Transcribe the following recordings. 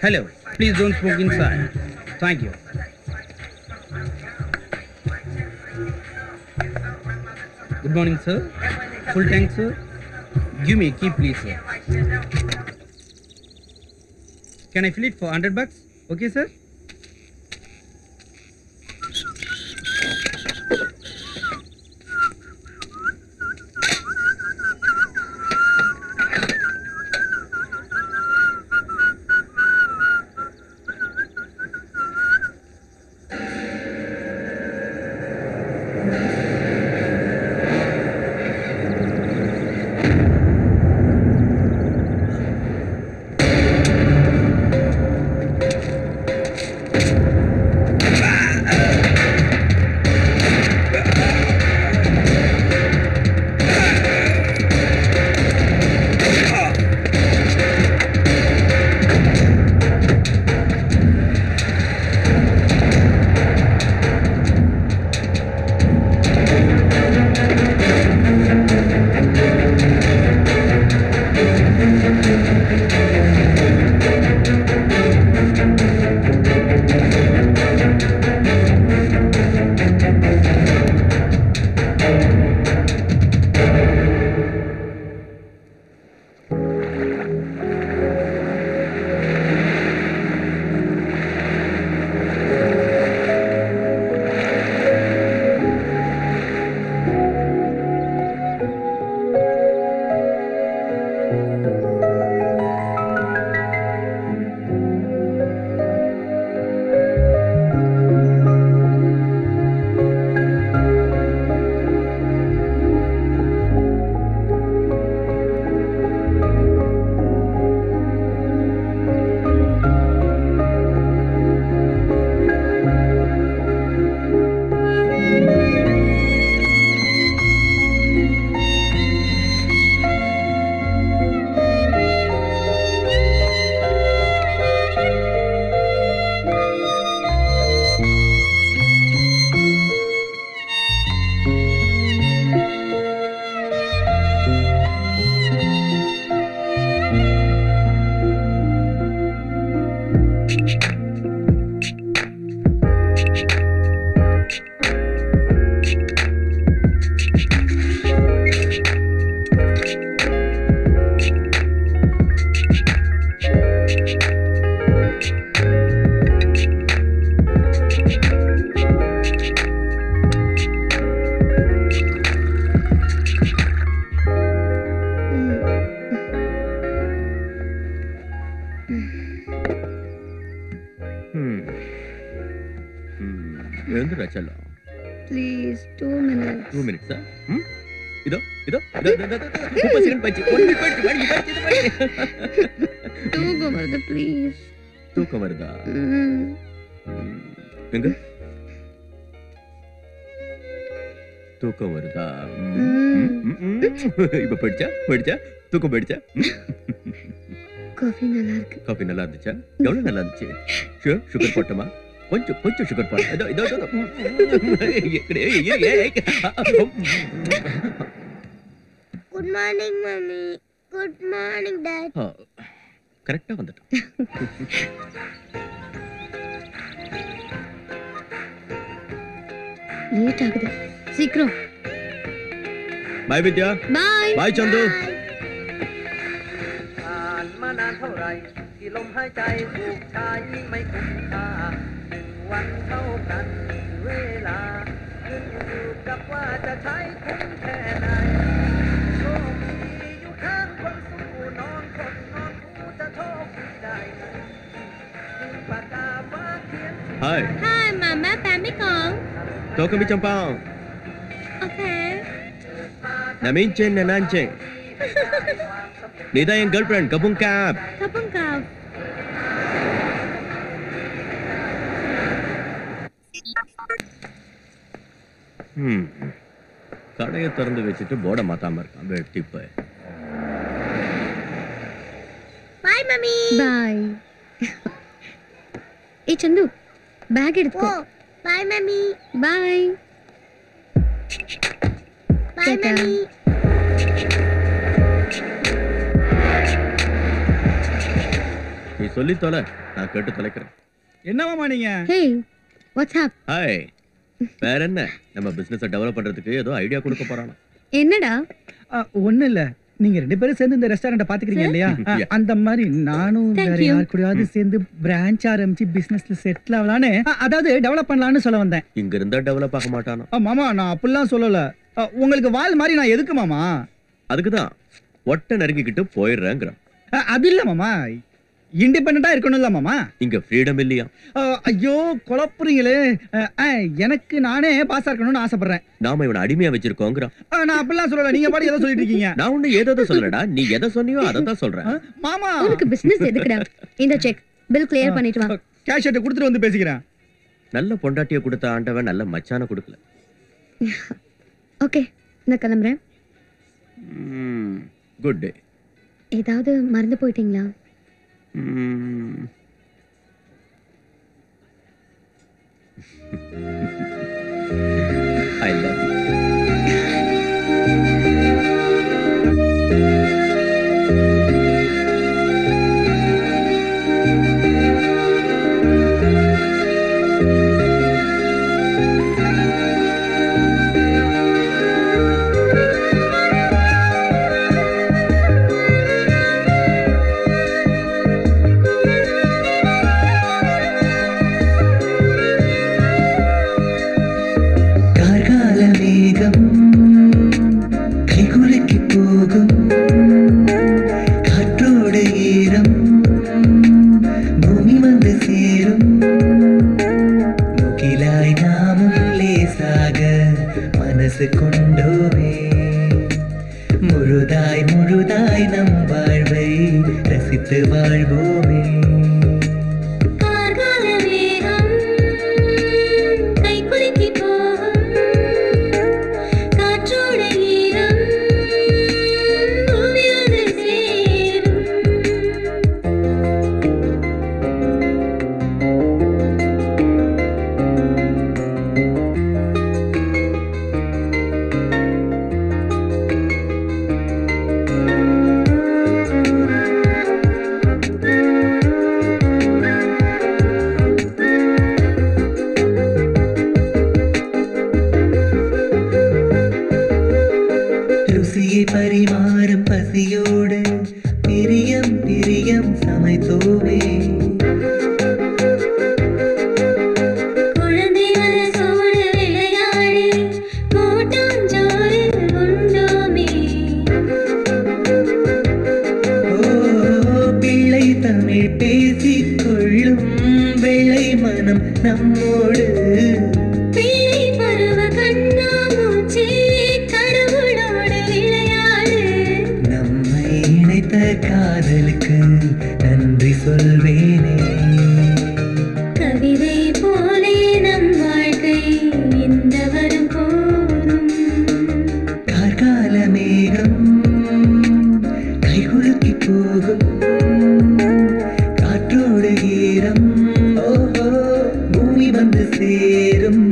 Hello. Please don't smoke inside. Thank you. Good morning, sir. Full tank, sir. Give me a key, please, sir. Can I fill it for 100 bucks? Okay, sir? எழுந்துடா செல்லம் please two minutes two மினிட்ஸா ம் இதோ இதோ இதோ, இதோ, இதோ, இதோ, முப்பது செகண்ட் போயிடுச்சு ஒன் மினிட் போயிடுச்சு போயிடுச்சு, போயிடுச்சு, இது போயிடுச்சு. தூக்கம் வருது ப்ளீஸ் தூக்கம் வருதா ம் ம், எங்க தூக்கம் வருதா ம், ம், ம், ம். இப்ப போயிடுச்சா போயிடுச்சா தூக்கம் போயிடுச்சா ம். காஃபி நல்லா இருக்கு காஃபி நல்லா இருந்துச்சா எவ்வளவு நல்லா இருந்துச்சு ஷு- சுகர் போட்டோமா கொஞ்சம் கொஞ்சம் சுகர் போட்டோம் இதோ இதோ இதோ ம், ம், ஏய், ஏய், ஏய், ஏய். Good morning mummy good morning dad ஆ, கரெக்டா வந்துட்டோம் லேட் ஆகுது சீக்கிரம் பாய் வித்யா பாய் bye Chandu ผ่านมานานเท่าไหรที่ลมหายใจถูกชายไม่คุ้มค่าหนึ่งวันเท่ากันเวลาขึ้นอยู่กับว่าจะใช้คุ้มแค่ไหนโชคดีอยู่ข้างคนสู้นอนคนนอนผู้จะโชคดีได้ไงมีปากกาฟ้าเขียน hi Hi mama pamit ko Tao kami Champang. Okay Naminchen na nanchen. Nita yung girlfriend, kabung kap. Kapag ka ம் கடையை திறந்து வச்சுட்டு போர்டை மாத்தாம இருக்கான் வெட்டி போய் பாய் மம்மி பாய் ஏய் சந்து பேக் எடுத்துக்கோ bye mummy bye bye mummy நீ சொல்லி தொலை நான் கேட்டு தொலைக்கிறேன் என்னவாமா நீங்க ஹே வாட்ஸ் அப் ஹாய் வேற என்ன நம்ம பிசினஸ டெவலப் பண்றதுக்கு ஏதோ ஐடியா கொடுக்க போறானா என்னடா ஒண்ணு இல்ல நீங்க ரெண்டு பேரும் சேர்ந்து இந்த ரெஸ்டாரண்ட பாத்துக்கிறீங்க இல்லையா ஆ, Yeah. அந்த மாதிரி நானும் Thank வேற you. யார் கூடயாவது சேர்ந்து பிரான்ச் ஆரம்பிச்சு பிசினஸ்ல செட்டில் ஆகலான்னு ஆ, அதாவது டெவலப் பண்ணலாம்னு சொல்ல வந்தேன் இங்க இருந்தா டெவலப் ஆக மாட்டானா ஆ, மாமா நான் அப்படிலாம் சொல்லல ஆ, உங்களுக்கு வால் மாதிரி நான் எதுக்கு மாமா அதுக்குதான் ஒட்ட நறுக்கிக்கிட்டு போயிடுறேங்கிறான் ஆ, அது இல்ல மாமா இண்டிபெண்டா இருக்கணும்ல மாமா இங்க ஃப்ரீடம் இல்லையா ஆ, ஐயோ குழப்புறீங்களே ஆ, ஆ, எனக்கு நானே பாஸா இருக்கணும்னு ஆசைப்படுறேன் நாம இவனை அடிமையா வச்சிருக்கோங்கிறான் ஆ, நான் அப்படிலாம் சொல்லல நீங்க பாட்டு ஏதோ சொல்லிட்டு இருக்கீங்க நான் ஒண்ணு ஏதோ சொல்லடா நீ எதை சொன்னியோ அதை தான் சொல்றேன் ஆ, மாமா உனக்கு பிசினஸ் எதுக்குடா இந்த செக் பில் கிளியர் பண்ணிட்டு வா கேஷ் கொடுத்துட்டு வந்து பேசிக்கிறேன் நல்ல பொண்டாட்டிய கொடுத்த ஆண்டவன் நல்ல மச்சான கொடுக்கல ஓகே நான் கிளம்புறேன் குட் டே ஏதாவது மறந்து போயிட்டீங்களா ஐ லவ் கார்கால மேகம் கைகுலுக்கி போகும் காற்றோடு ஈரம் பூமி வந்து சேரும் முகிலாய் நாமும் லேசாக மனசு கொண்டோமே முழுதாய் முழுதாய் நம் வாழ்வை ரசித்து வாழ்வோமே கார்கால மேகம் கைக்குலுக்கி போகும் காற்றோட ஈரம் பூமி வந்து சேரும் ருசியை பரிமாறும் பசியோடு பிரியம் பிரியம் சமைத்தோமே குழந்தை மனசோடு விளையாடி கூட்டாஞ்சோறு உண்டோமே ஓ பிள்ளை தமிழ் பேசிக் கொள்ளும் வெள்ளை மனம் நம்மோடு பிள்ளை பருவ கண்ணாமூச்சி கடவுளோடு விளையாடு நம்மை இணைத்த காதலுக்கு நன்றி சொல்வேனே கவிதை போலே நம் வாழ்க்கை இந்த வரும் போதும் கார்கால மேகம் கைகுலுக்கி போகும் காற்றோடு ஈரம் ஓஹோ பூமி வந்து சேரும்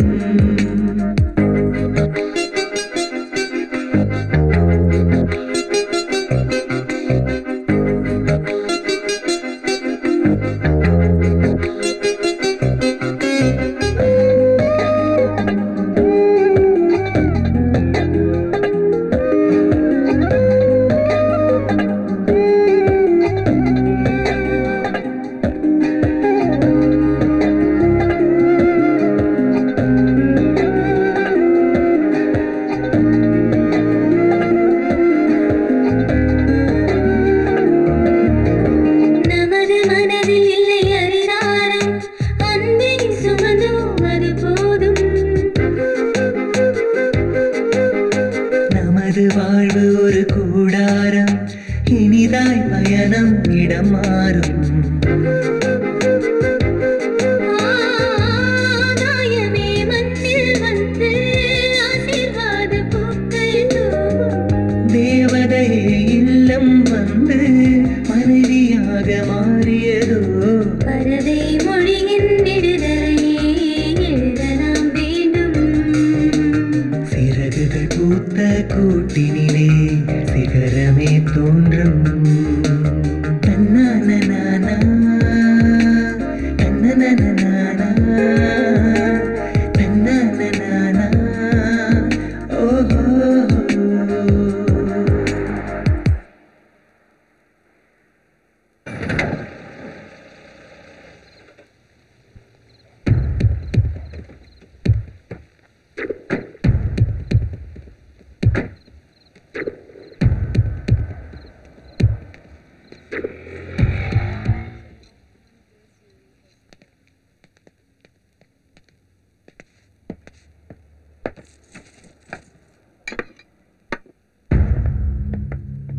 நமது மனதில் இல்லை அரிதாரம் அன்பை சுமந்தோம் அது போதும் நமது வாழ்வு ஒரு கூடாரம் இனிதாய் பயணம் இடம் மாறும் ஆகாயமே மண்ணில் வந்து ஆசீர்வாத பூக்கள் தூவும் தேவதையே இல்லம் வந்து மனைவியாக மாறியதோ பறவை மொழியின் விடுதலையே எழுத நாம் வேண்டும் சிறகுகள் பூத்த கூட்டினிலே சிகரமே தோன்றும் தன்னான நானா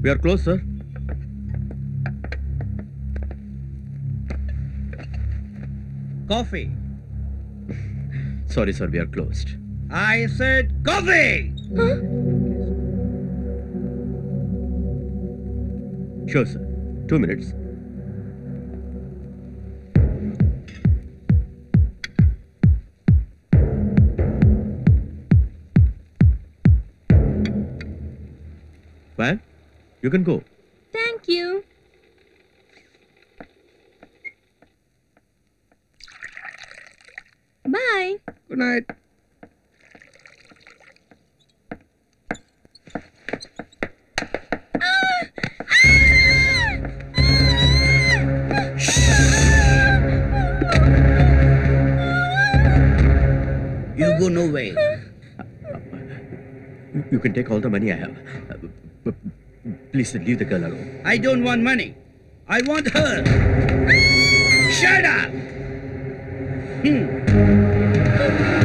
We are closed, sir. Coffee. Sorry, sir, we are closed. I said coffee. Sure, sir. Two minutes. Well, you can go. Thank you. Bye. Good night. You go no way. You, you can take all the money I have. Uh, but please leave the girl alone. I don't want money. I want her. Shut up. Hmm.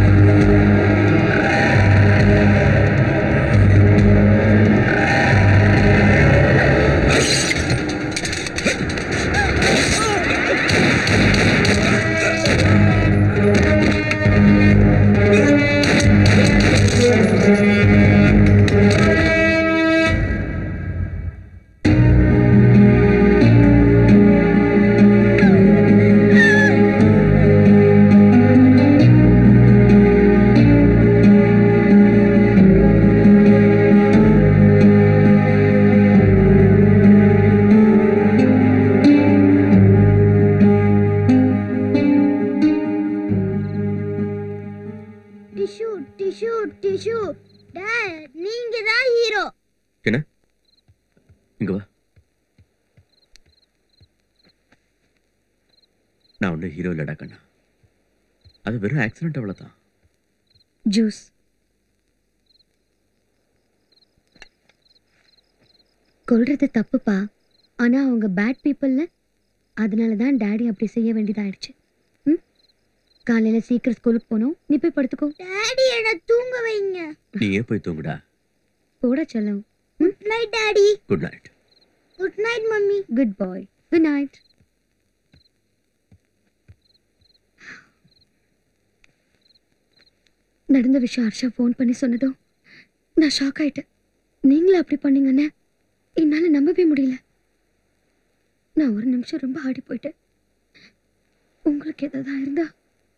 டிஷ்யூ டிஷ்யூ டிஷ்யூ dad நீங்க தான் hero என்ன இங்க வா நான் ஒன்றும் ஹீரோ இல்லடா கண்ணா அது வெறும் ஆக்சிடென்ட் அவ்வளோதான் ஜூஸ் கொல்றது தப்புப்பா ஆனா அவங்க பேட் பீப்புள்ல அதனால தான் டாடி அப்படி செய்ய வேண்டியதாயிடுச்சு ம் காலையில சீக்கிரம் ஸ்கூலுக்கு போகணும் நீ போய் படுத்துக்கோ டாடி என்ன தூங்க வைங்க நீ ஏன் போய் தூங்குடா போட சொல்லும் good night daddy good night good night mummy good bye good night நடந்த விஷயம் ஹர்ஷா ஃபோன் பண்ணி சொன்னதும் நான் ஷாக் ஆயிட்டேன் நீங்களும் அப்படி பண்ணீங்கன்னு என்னால நம்பவே முடியல நான் ஒரு நிமிஷம் ரொம்ப ஆடி போயிட்டேன் உங்களுக்கு ஏதாவது இருந்தா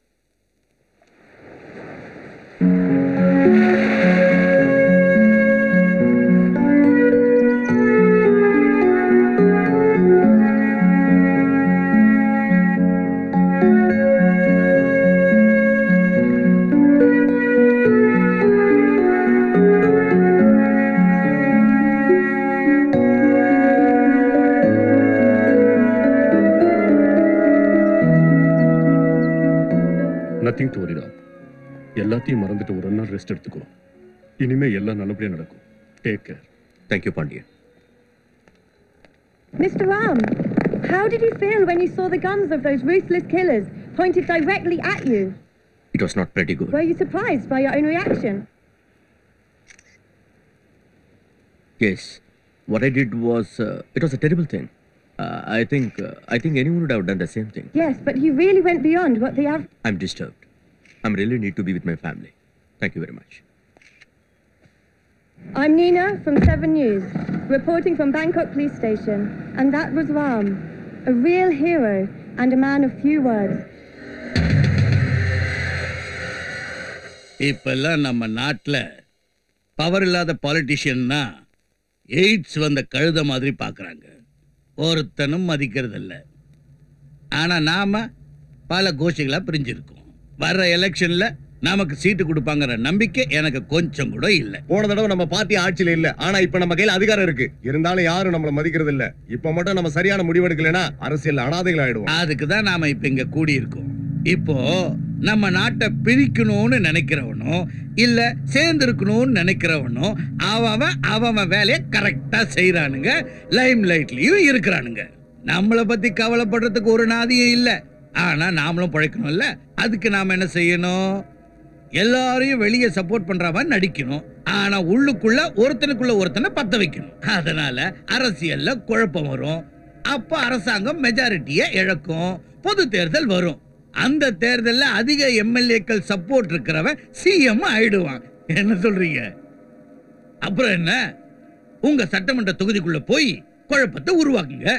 நத்திங் டு வரிடா எல்லாத்தையும் மறந்துட்டு ஒரு நாள் ரெஸ்ட் எடுத்துக்கோ இனிமே எல்லாம் நல்லபடியா நடக்கும் take care thank you Pandian Mr. Ram, how did you feel when you saw the guns of those ruthless killers pointed directly at you? It was not very good Were you surprised by your own reaction? Yes, what I did was uh, it was a terrible thing. Uh, I think uh, I think anyone would have done the same thing. Yes, but you really went beyond what the av- I'm disturbed. I'm really need to be with my family. Thank you very much. I'm Nina from 7 News, reporting from Bangkok Police Station, and that was Ram, a real hero and a man of few words. இப்பெல்லாம் நம்ம நாட்டில் power இல்லாத பாலிட்டிஷியன்னா AIDS வந்த கழுத மாதிரி பார்க்குறாங்க ஒருத்தனும் மதிக்கிறதில்ல ஆனால் நாம பல கோஷிகளாக பிரிஞ்சிருக்கோம் வர்ற எலெக்ஷனில் நமக்கு சீட்டு கொடுப்பாங்கிற நம்பிக்கை எனக்கு கொஞ்சம் கூட இல்லை போன தடவை நம்ம பார்ட்டி ஆட்சியில இல்ல ஆனா இப்ப நம்ம கையில அதிகாரம் இருக்கு இருந்தாலும் யாரும் நம்மள மதிக்கிறது இல்ல இப்ப மட்டும் நம்ம சரியான முடிவெடுக்கலைன்னா அரசியல் அனாதைகள் ஆயிடுவோம் அதுக்கு தான் நாம இப்ப இங்க கூடியிருக்கோம் இப்போ நம்ம நாட்டை பிரிக்கணும்னு நினைக்கிறவனோ இல்ல சேர்ந்திருக்கணும்னு நினைக்கிறவனோ அவன் அவன் வேலையை கரெக்டா செய்யறானுங்க லைம் லைட்லயும் இருக்கிறானுங்க நம்மளை பத்தி கவலைப்படுறதுக்கு ஒரு நாதியும் இல்ல ஆனா நாமளும் பழைக்கணும்ல அதுக்கு நாம என்ன செய்யணும் எல்லாரையும் வெளியே சப்போர்ட் பண்றவன் நடிக்கணும் ஆனா உள்ளுக்குள்ள ஒருத்தனுக்குள்ள ஒருத்தனை பத்த வைக்கணும் அதனால அரசியல்ல குழப்பம் வரும் அப்ப அரசாங்கம் மெஜாரிட்டியை இழக்கும் பொது தேர்தல் வரும் அந்த தேர்தல்ல அதிக எம்எல்ஏக்கள் சப்போர்ட் இருக்கிறவன் சிஎம் ஆயிடுவான் என்ன சொல்றீங்க அப்புறம் என்ன உங்க சட்டமன்ற தொகுதிக்குள்ள போய் குழப்பத்தை உருவாக்குங்க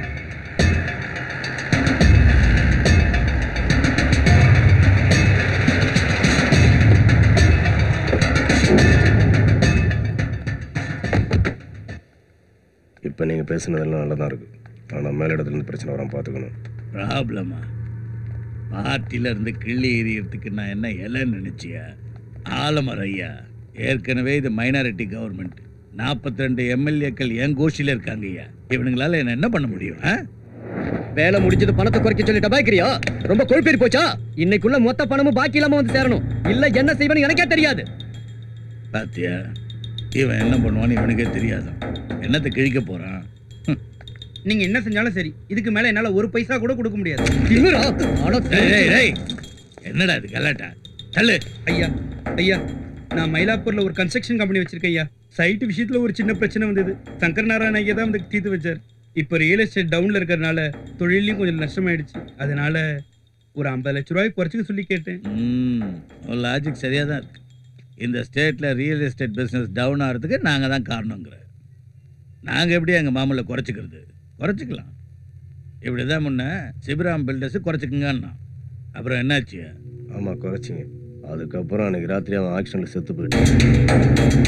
இப்ப நீங்க பேசுனதெல்லாம் நல்லதா இருக்கு ஆனா மேலிடத்துல இருந்து பிரச்சனை வராம பாத்துக்கணும் ப்ராப்ளமா பார்ட்டில இருந்து கிள்ளி எறியறதுக்கு நான் என்ன இலைன்னு நினைச்சியா ஆலமரம் ஐயா ஏற்கனவே இது மைனாரிட்டி கவர்மெண்ட் நாற்பத்தி ரெண்டு எம்எல்ஏக்கள் என் கோஷில இருக்காங்க ஐயா இவனுங்களால என்ன என்ன பண்ண முடியும் ஆ? வேலை முடிஞ்சது பணத்தை குறைக்க சொல்லி டபாய்க்கிறியா ரொம்ப கொழுப்பேறி போச்சா இன்னைக்குள்ள மொத்த பணமும் பாக்கி இல்லாம வந்து சேரணும் இல்ல என்ன செய்வேன்னு எனக்கே தெரியாது பாத்தியா இவன் என்ன பண்ணுவான்னு இவனுக்கே தெரியாதான் என்னத்தை கிழிக்க போறான் நீங்க என்ன செஞ்சாலும் சரி இதுக்கு மேல என்னால ஒரு பைசா கூட கொடுக்க முடியாது திமிரா? அட டேய், டேய், டேய். என்னடா இது கலாட்டா தள்ளு ஐயா ஐயா நான் மயிலாப்பூர்ல ஒரு கன்ஸ்ட்ரக்ஷன் கம்பெனி வச்சிருக்கேன் ஐயா சைட் விஷயத்துல ஒரு சின்ன பிரச்சனை வந்தது சங்கர் நாராயண ஐயா தான் வந்து தீர்த்து வச்சார் இப்போ ரியல் எஸ்டேட் டவுன்ல இருக்கறனால தொழிலையும் கொஞ்சம் நஷ்டமாயிடுச்சு அதனால ஒரு ஐம்பது லட்ச ரூபாய் குறைச்சிக்க சொல்லி கேட்டேன் ம் லாஜிக் சரியாக தான் இருக்கு இந்த ஸ்டேட்டில் ரியல் எஸ்டேட் பிஸ்னஸ் டவுன் ஆகிறதுக்கு நாங்கள் தான் காரணங்கிற நாங்கள் எப்படி எங்கள் மாமூலை குறைச்சிக்கிறது குறைச்சிக்கலாம் இப்படி தான் முன்ன சிபிராம் பில்டர்ஸ் குறைச்சிக்கங்கன்னா அப்புறம் என்னாச்சு ஆமா குறைச்சிங்க அதுக்கப்புறம் அன்னைக்கு ராத்திரி அவன் ஆக்ஷன்ல செத்து போயிட்டான்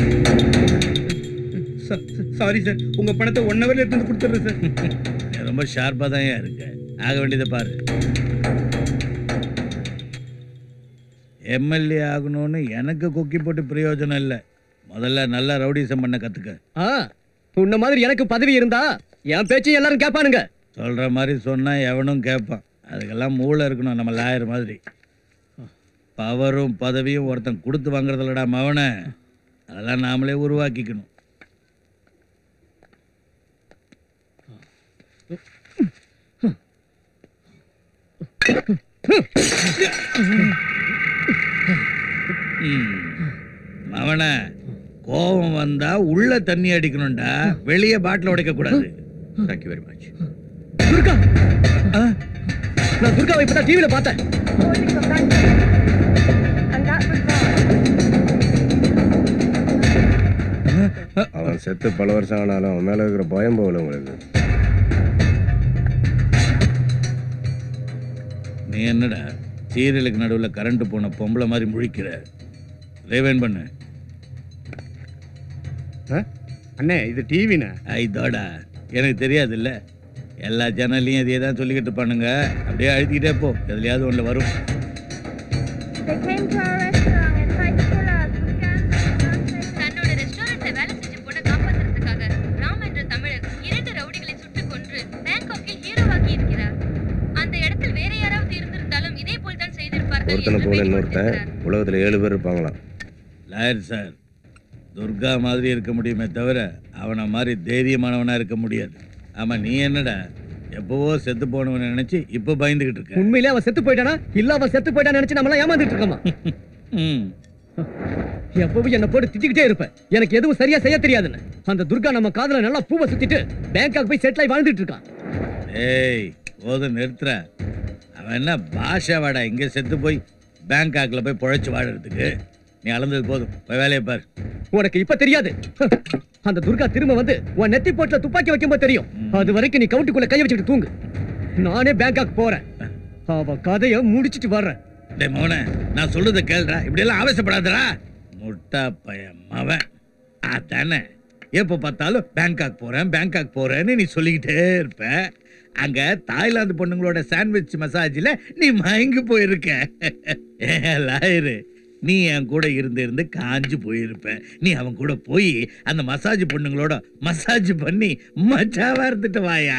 சாரி சார் உங்க பணத்தை ஒன் ஹவர்ல எடுத்து வந்து கொடுத்துட்றேன் சார் நீ ரொம்ப ஷார்ப்பாக தான் இருக்க ஆக வேண்டியதை பாரு எம்எல்ஏ ஆகணும்னு எனக்கு கொக்கி போட்டு பிரயோஜனம் இல்லை முதல்ல நல்லா ரவுடிசம் பண்ண கற்றுக்க ஆ உன்ன மாதிரி எனக்கு பதவி இருந்தா என் பேச்சையும் எல்லாரும் கேட்பானுங்க சொல்கிற மாதிரி சொன்னால் எவனும் கேட்பான் அதுக்கெல்லாம் மூளை இருக்கணும் நம்ம லாயர் மாதிரி பவரும் பதவியும் ஒருத்தன் கொடுத்து வாங்குறதில்லடா மவனை அதெல்லாம் நாமளே உருவாக்கிக்கணும் ம். மவனை கோபம் வந்தா உள்ள தண்ணி அடிக்கணும்டா வெளியே பாட்டில் உடைக்க கூடாது தேங்க்யூ வெரி மச் துர்கா ஆ, நான் துர்காவை இப்பதான் டிவியில பார்த்தேன் And that was wrong. அவன் செத்து பல வருஷம் ஆனாலும் அவன் மேல இருக்கிற பயம் போகல உங்களுக்கு நீ என்னடா சீரியலுக்கு நடுவில் கரண்ட் போன பொம்பளை மாதிரி முழிக்கிற ரேவன் பண்ணு அண்ணே இது டிவிண்ணே ஐதோடா எனக்கு தெரியாது இல்ல எல்லா சேனல்லையும் இதே தான் சொல்லிக்கிட்டு இருப்பானுங்க அப்படியே அழுத்திக்கிட்டே போ எதுலையாவது ஒன்றில் வரும் They came to our restaurant and tried to kill us. We can't. தன்னோட ரெஸ்டாரண்ட்ல வேலை செஞ்ச பொண்ணை காப்பாத்துறதுக்காக ராம் என்ற தமிழர் இரண்டு ரவுடிகளை சுட்டுக் கொன்று பேங்காக்கில் ஹீரோவாக்கி இருக்கிறார் அந்த இடத்தில் வேற யாராவது இருந்திருந்தாலும் இதே போல் தான் செய்திருப்பார்கள் ஒருத்தனை என்று போல பேட்டி இன்னொருத்தன் கொடுத்திருக்கிறார். உலகத்துல ஏழு பேர் இருப்பாங்களாம் லாயர் சார் துர்கா மாதிரி இருக்க முடியுமே தவிர அவனை மாதிரி தைரியமானவனா இருக்க முடியாது ஆமா நீ என்னடா எப்பவோ செத்து போனவனை நினைச்சு இப்போ பயந்துகிட்டு இருக்க உண்மையிலே அவன் செத்து போயிட்டானா இல்ல அவன் செத்து போயிட்டான்னு நினைச்சு நம்மளாம் ஏமாந்துட்டு இருக்கோமா ம் எப்பவும் என்ன போட்டு திட்டிக்கிட்டே இருப்பேன் எனக்கு எதுவும் சரியா செய்ய தெரியாதுன்னு அந்த துர்கா நம்ம காதுல நல்லா பூவை சுத்திட்டு பேங்காக் போய் செட்டில் ஆகி வாழ்ந்துட்டு இருக்கான் ஏய் போதும் நிறுத்துற அவன் என்ன பாஷா வாடா இங்கே செத்து போய் பேங்காக்ல போய் பொழைச்சு வாழறதுக்கு நீ அளந்தது போதும் போய் வேலையை பார் உனக்கு இப்ப தெரியாது அந்த துர்கா திரும்ப வந்து உன் நெத்தி போட்டுல துப்பாக்கி வைக்கும்போது தெரியும் அது வரைக்கும் நீ கவுண்டுக்குள்ள கைய வச்சுட்டு தூங்கு நானே பேங்காக் போறேன் அவ கதைய முடிச்சிட்டு வர்றேன் டேய் மவனே நான் சொல்றத கேளுடா இப்படியெல்லாம் ஆவேசப்படாதடா முட்டா பையன் மவன் அதானே எப்போ பார்த்தாலும் பேங்காக் போறேன் பேங்காக் போறேன்னு நீ சொல்லிக்கிட்டே இருப்ப அங்க தாய்லாந்து பொண்ணுங்களோட சாண்ட்விச் மசாஜில் நீ மயங்கி போயிருக்க ஏன் லாயரு நீ என் கூட இருந்து இருந்து காஞ்சு போயிருப்ப நீ அவன் கூட போய் அந்த மசாஜ் பொண்ணுங்களோட மசாஜ் பண்ணி மச்சாவா இருந்துட்டு வாயா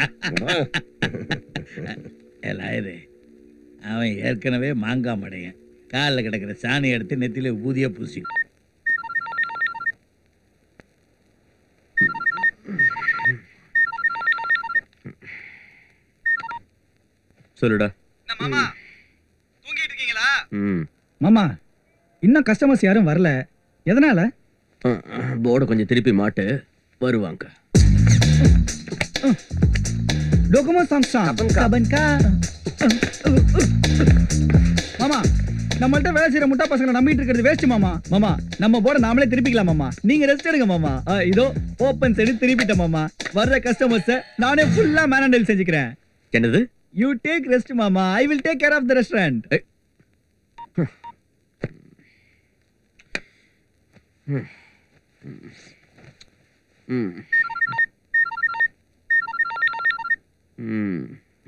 ஏ லாயரு அவன் ஏற்கனவே மாங்காய் மடையன் காலில் கிடக்கிற சாணி எடுத்து நெத்தியில ஊதிய பூசி சொல்லுடா மாமா தூங்கிட்டு இருக்கீங்களா ம் மாமா இன்னும் கஸ்டமர்ஸ் யாரும் வரல எதனால போர்டை கொஞ்சம் திருப்பி மாட்டு வருவாங்க டோகோமோ சாங்ஸாங் கபன்கா மாமா நம்மள்ட்ட வேலை செய்யற முட்டா பசங்களை நம்பிட்டு இருக்கிறது வேஸ்ட் மாமா மாமா நம்ம போட நாமளே திருப்பிக்கலாம் மாமா நீங்க ரெஸ்ட் எடுங்க மாமா ஆ, இதோ ஓபன் சைடு திருப்பிட்டேன் மாமா வர்ற கஸ்டமர்ஸ நானே ஃபுல்லா மேனேஜ் செஞ்சுக்கிறேன் என்னது யூ டேக் ரெஸ்ட் மாமா I will take care of the restaurant ம் ம்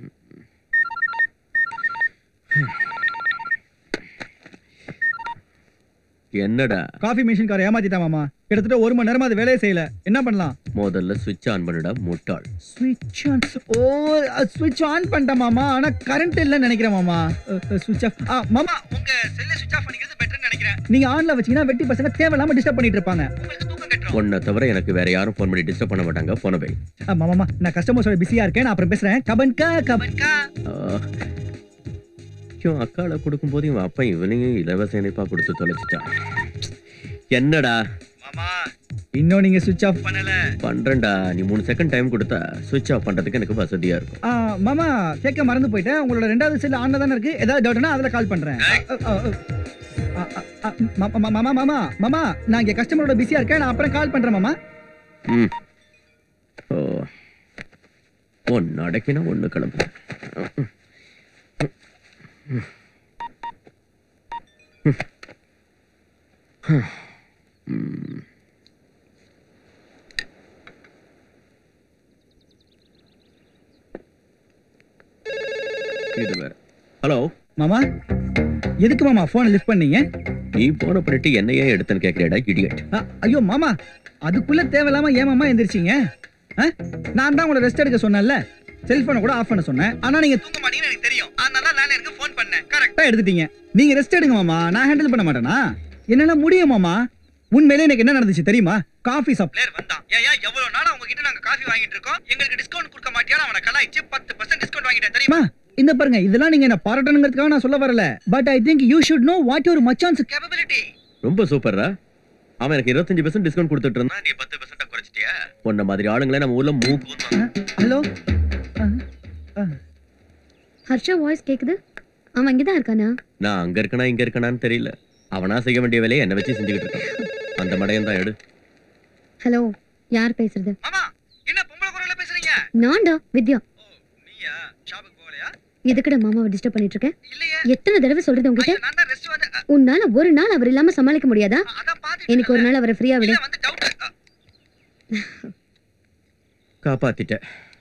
என்னடா காஃபி மிஷின் கார ஏமாத்திட்டா மாமா கிட்டத்தட்ட ஒரு மணி நேரமா அது வேலையே செய்யல என்ன பண்ணலாம் முதல்ல சுவிட்ச் ஆன் பண்ணுடா முட்டாள் ஸ்விட்ச் ஆன் ஓ ஸ்விட்ச் ஆன் பண்ணிட்டேன் மாமா ஆனா கரண்ட் இல்லைன்னு நினைக்கிறேன் மாமா ஸ்விட்ச் ஆஃப் மாமா உங்க செல்ல ஸ்விட்ச் ஆஃப் பண்ணிக்கிறது பெட்டர்னு நினைக்கிறேன் நீங்க ஆன்ல வச்சீங்கன்னா வெட்டி பசங்க தேவையில்லாம டிஸ்டர்ப் பண்ணிட்டு இருப்பாங்க உன்னை தவிர எனக்கு வேற யாரும் ஃபோன் பண்ணி டிஸ்டர்ப் பண்ண மாட்டாங்க போன பை ஆ, மாமா நான் கஸ்டமர்ஸோட பிஸியா இருக்கேன் நான் அப்புறம் பேசுறேன் கபன்கா கபன்கா இவன் அக்காளை கொடுக்கும்போது இவன் அப்பா இவனையும் இலவச இணைப்பா கொடுத்து தொலைச்சிட்டான் என்னடா மாமா இன்னும் நீங்க ஸ்விட்ச் ஆஃப் பண்ணல பண்றேன்டா நீ மூணு செகண்ட் டைம் கொடுத்தா சுவிட்ச் ஆஃப் பண்றதுக்கு எனக்கு வசதியா இருக்கும் ஆ, மாமா கேட்க மறந்து போயிட்டேன் உங்களோட ரெண்டாவது செல் ஆன்ல தானே இருக்கு ஏதாவது டவுட்னா அதுல கால் பண்றேன் ஆ, ஆ, ஆ, ஆ, ஆ, மா- மா- மாமா மாமா மாமா நான் இங்க கஸ்டமரோட பிஸியா இருக்கேன் நான் அப்புறம் கால் பண்றேன் மாமா ம் ஓ ஒன்னு அடக்கினா ஒண்ணு கிளம்பு ம். இது வேற ஹலோ மாமா எதுக்கு மாமா போன் லிஃப்ட் பண்ணீங்க நீ போன பண்ணிட்டு என்ன ஏன் எடுத்தேன்னு கேட்கிறேடா இடியட் ஆ, ஐயோ மாமா அதுக்குள்ள தேவையில்லாம ஏன் மாமா எந்திரிச்சீங்க ஆ? நான் தான் உங்களை ரெஸ்ட் எடுக்க சொன்னேன்ல செல்போனை கூட ஆஃப் பண்ண சொன்னேன் ஆனா நீங்க தூங்க மாட்டீங்கன்னு எனக்கு தெரியும் அதனால நான் எனக்கு ஃபோன் பண்ணேன் கரெக்டா எடுத்துட்டீங்க நீங்க ரெஸ்ட் எடுங்க மாமா நான் ஹேண்டில் பண்ண மாட்டேனா என்னால முடியும் மாமா உண்மையிலே எனக்கு என்ன நடந்துச்சு தெரியுமா காஃபி சப்ளையர் வந்தான் ஏயா எவ்வளவு நாளா உங்ககிட்ட நாங்க காஃபி வாங்கிட்டு இருக்கோம் எங்களுக்கு டிஸ்கவுண்ட் கொடுக்க மாட்டியா அவன கலாய்ச்சு 10% டிஸ்கவுண்ட் வாங்கிட்டேன் தெரியுமா இந்த பாருங்க இதெல்லாம் நீங்க என்ன பாராட்டணுங்கிறதுக்காக நான் சொல்ல வரல but I think you should know what your மச்சான்ஸ் கேப்பபிலிட்டி ரொம்ப சூப்பர்ரா அவன் எனக்கு இருபத்தஞ்சு பர்சன்ட் டிஸ்கவுண்ட் கொடுத்துட்டு இருந்தான் நீ பத்து பர்சன்ட் குறைச்சிட்டியா உன்ன மாதிரி ஆளுங்களே நம்ம ஊர்ல மூக்கு ஹலோ ஹர்ஷா வாய்ஸ் கேக்குது அவன் இங்கதான் இருக்கானா நான் அங்க இருக்கனா இங்க இருக்கனான்னு தெரியல அவனா செய்ய வேண்டிய வேலையை என்ன வச்சு செஞ்சுக்கிட்டு இருக்கான் அந்த மடையன் தான் எடு ஹலோ யார் பேசுறது மாமா என்ன பொம்பளை குரல்ல பேசுறீங்க நான்டா வித்யா நீயா ஷாப்புக்கு போகலையா எதுக்குடா மாமாவை டிஸ்டர்ப் பண்ணிட்டு இருக்கேன் எத்தனை தடவை சொல்றது உங்ககிட்ட உன்னால ஒரு நாள் அவர் இல்லாம சமாளிக்க முடியாதா எனக்கு ஒரு நாள் அவரை ஃப்ரீயா விடு காப்பாத்திட்ட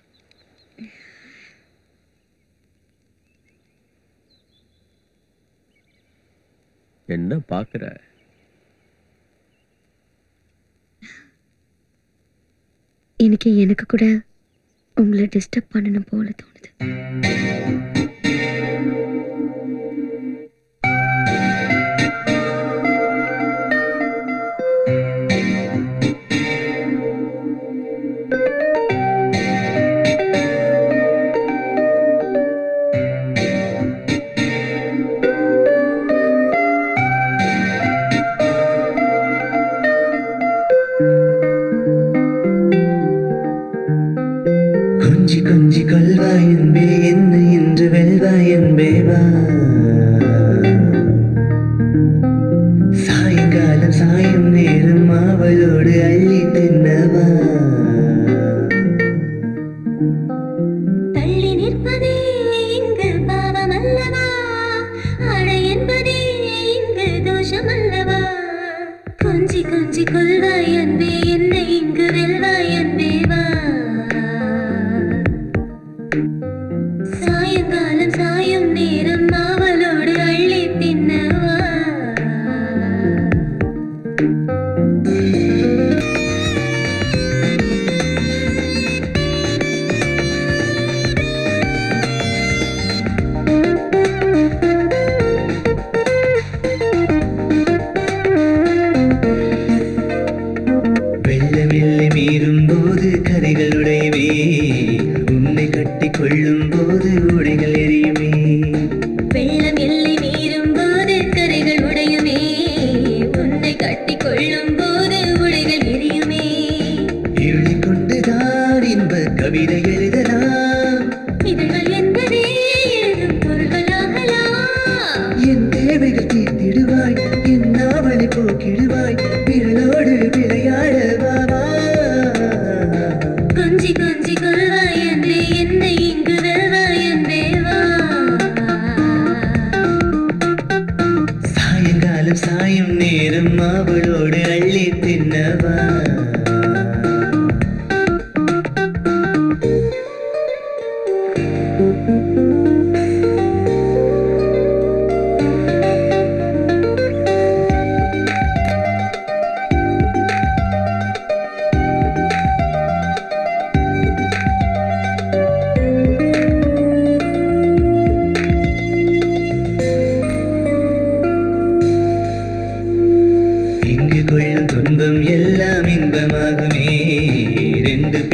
என்ன பாக்குற இன்னைக்கு எனக்கு கூட உங்களை டிஸ்டர்ப் பண்ணணும் போல தோணுது கொஞ்சி கொஞ்சி கொள்வாய் என்பே என்ன இன்று வெல்வாய் என்பே வா சாயங்காலம் சாயும் நேரம் அவளோடு அள்ளி தின்னவா தள்ளி நிற்பதே இங்கு பாவம் அல்லவா அடை என்பதே இங்கு தோஷம் அல்லவா கொஞ்சி கொஞ்சி கொள்வாய் அன்பே என்னை இங்கு வெல்வாய் அன்பே வா சாயங்காலம் சாயும் நேரம் அவளோடு அள்ளி தின்னவா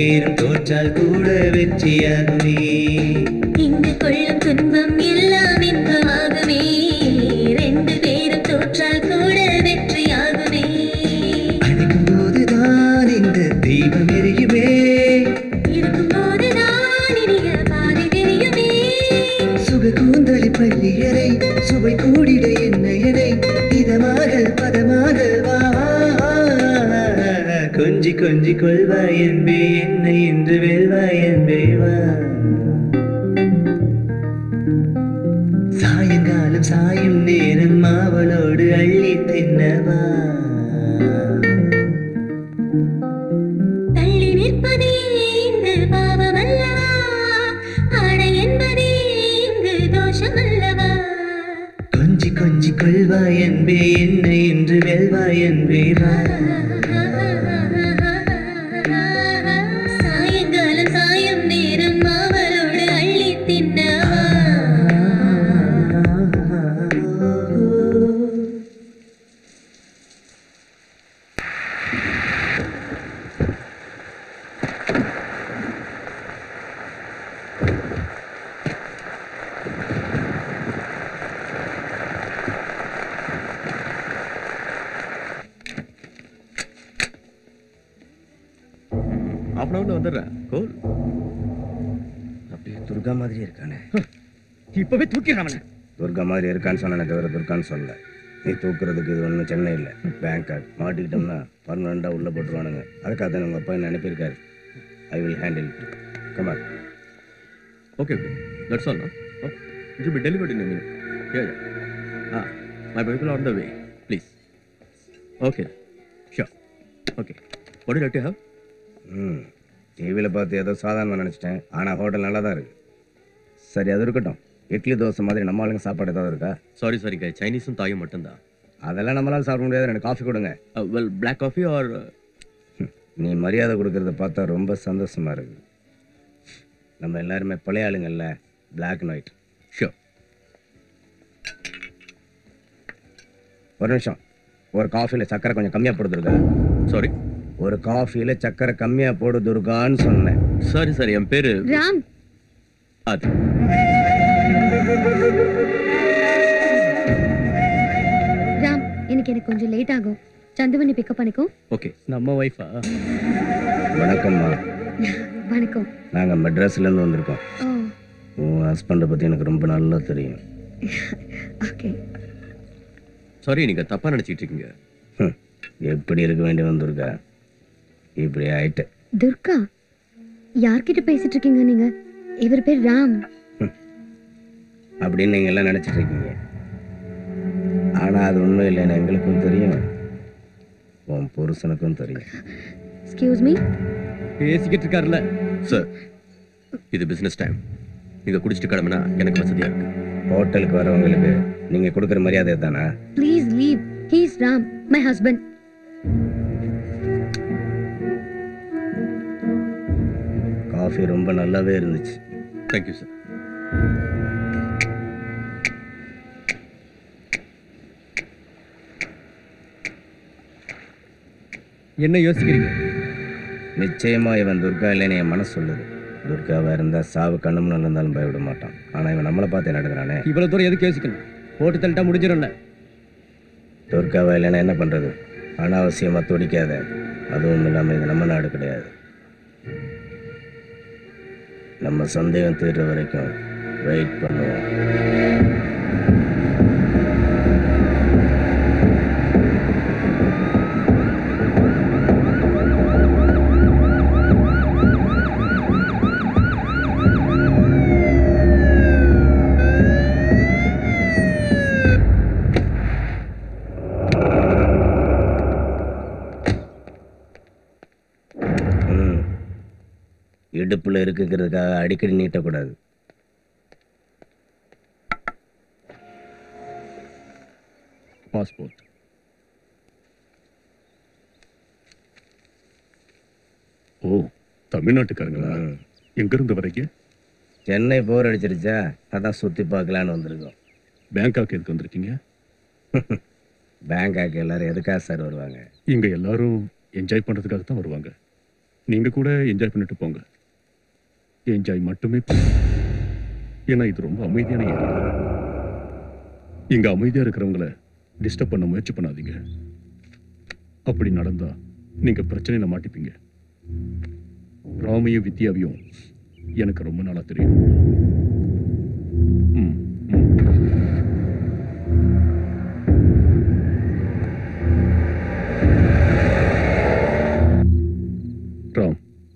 பேரும் தோற்றால் கூட வெற்றியாகுமே இங்கு கொள்ளும் துன்பம் எல்லாம் இன்பமாகுமே ரெண்டு பேரும் தோற்றால் கூட வெற்றியாகுமே அழைக்கும் போதுதான் இந்த தெய்வம் எரியுமே இருக்கும் போதுதான் இனிய பாதை தெரியுமே சுக கூந்தலி பள்ளியறை சுவை கூடிட என்னையனை இதமாக பதமாக வா கொஞ்சி கொஞ்சி கொள்வாய் என்பே என்னை இன்று வெல்வாய் என்பே வா சாயங்காலம் சாயும் நேரம் மாவளோடு அள்ளி தின்னவா தள்ளி நிற்பதே இங்கு பாவம் அல்லவா ஆடை என்பதே இங்கு தோஷம் அல்லவா கொஞ்சி கொஞ்சி கொள்வாய் என்பே என்னை இன்று வெல்வாய் என்பே வா சாயங்காலம் சாயும் நேரம் மாவளோடு அள்ளி தின்னவா half அன் ஹவர்ல வந்துடுறேன் கோல் அப்படியே துர்கா மாதிரி இருக்கானே இப்பவே தூக்கிடுறான் அவனை துர்கா மாதிரி இருக்கான்னு சொன்னேனே தவிர துர்கான்னு சொல்லல நீ தூக்குறதுக்கு இது ஒன்றும் சென்னை இல்லை பேங்காக் மாட்டிக்கிட்டோம்னா பர்மனெண்டாக உள்ளே போட்டுருவானுங்க அதுக்காக தான் உங்கள் அப்பா என்ன அனுப்பியிருக்காரு I will handle come on Okay, okay. That's all, no? Oh, it will be delivered in a minute. Yeah, yeah. Ah, my people are on the way. Please. Okay. Sure. Okay. What do you like to have? ம் டிவியில் பார்த்து ஏதோ சாதாரணமாக நினச்சிட்டேன் ஆனால் hotel நல்லா தான் இருக்கு சரி அது இருக்கட்டும் இட்லி தோசை மாதிரி நம்ம ஆளுங்க சாப்பாடு ஏதாவது இருக்கா சாரி சாரி கை சைனீஸும் தாயும் மட்டும்தான் அதெல்லாம் நம்மளால சாப்பிட முடியாது எனக்கு காஃபி கொடுங்க வெல் பிளாக் காஃபி ஆர் நீ மரியாதை கொடுக்கறத பார்த்தா ரொம்ப சந்தோஷமா இருக்கு நம்ம எல்லாருமே பழைய ஆளுங்கல்ல பிளாக் அண்ட் ஒயிட் ஷியோர் ஒரு நிமிஷம் ஒரு காஃபியில் சக்கரை கொஞ்சம் கம்மியாக போடு துர்கா சாரி ஒரு காஃபியில் சக்கரை கம்மியாக போடு துர்கான்னு சொன்னேன் சாரி சாரி என் பேரு ராம் அது ராம் இன்னைக்கு எனக்கு கொஞ்சம் லேட் ஆகும் சந்துவனி பிக்கப் பண்ணிக்கோ ஓகே நம்ம ஒய்ஃபா வணக்கம்மா வணக்கம் நாங்கள் மெட்ராஸ்லேருந்து வந்திருக்கோம் ஓ உன் ஹஸ்பண்டை பற்றி எனக்கு ரொம்ப நல்லா தெரியும் ஓகே சாரி நீங்க தப்பா நினைச்சிட்டு இருக்கீங்க ஹம், எப்படி இருக்க வேண்டி வந்திருக்கா இப்படி ஆயிட்டு துர்கா யார்கிட்ட பேசிட்டு இருக்கீங்க நீங்க இவர் பேர் ராம் அப்படின்னு நீங்கள் எல்லாம் நினச்சிட்டு இருக்கீங்க ஆனால் அது உண்மை இல்லைன்னு எங்களுக்கும் தெரியும் உன் புருஷனுக்கும் தெரியும் எக்ஸ்கியூஸ் மீ பேசிக்கிட்டு இருக்காருல்ல சார் இது பிசினஸ் டைம் நீங்க குடிச்சிட்டு கிளம்புனா எனக்கு வசதியா இருக்கு ஹோட்டலுக்கு வரவங்களுக்கு நீங்கள் கொடுக்குற மரியாதை தானா please leave he's Ram my husband coffee ரொம்ப நல்லாவே இருந்துச்சு தேங்க்யூ சார் என்ன யோசிக்கிறீங்க நிச்சயமா இவன் துர்கா இல்லைன்னு என் மனசு சொல்லுது துர்காவா இருந்தா சாவு கண்ணு முன்னால இருந்தாலும் பயப்பட மாட்டான் ஆனா இவன் நம்மளை பார்த்து நடக்கிறானே இவ்வளவு தூரம் எதுக்கு யோசிக்கணும் போட்டு தள்ளிட்டா முடிஞ்சிடும்ல துர்காவா இல்லைன்னா என்ன பண்றது அனாவசியமா துடிக்காத அதுவும் இல்லாம இது நம்ம நாடு கிடையாது நம்ம சந்தேகம் தீர்ற வரைக்கும் வெயிட் பண்ணுவோம் ம். இடுப்புல இருக்குங்கிறதுக்காக அடிக்கடி நீட்டக்கூடாது பாஸ்போர்ட் ஓ தமிழ்நாட்டுக்காரங்களா எங்க இருந்து வரீங்க சென்னை போர் அடிச்சிருச்சா அதான் சுத்தி பார்க்கலான்னு வந்திருக்கோம் பேங்காக் எதுக்கு வந்திருக்கீங்க பேங்காக் எல்லாரும் எதுக்காக சார் வருவாங்க இங்க எல்லாரும் என்ஜாய் பண்றதுக்காக தான் வருவாங்க நீங்க கூட என்ஜாய் பண்ணிட்டு போங்க என்ஜாய் மட்டுமே போதும். ஏன்னா இது ரொம்ப அமைதியான ஏரியா இங்க அமைதியா இருக்கிறவங்கள டிஸ்டர்ப் பண்ண முயற்சி பண்ணாதீங்க அப்படி நடந்தா நீங்க பிரச்சனையில மாட்டிப்பீங்க ராமையும் வித்யாவையும் எனக்கு ரொம்ப நாளா தெரியும் ம், ம். ராம்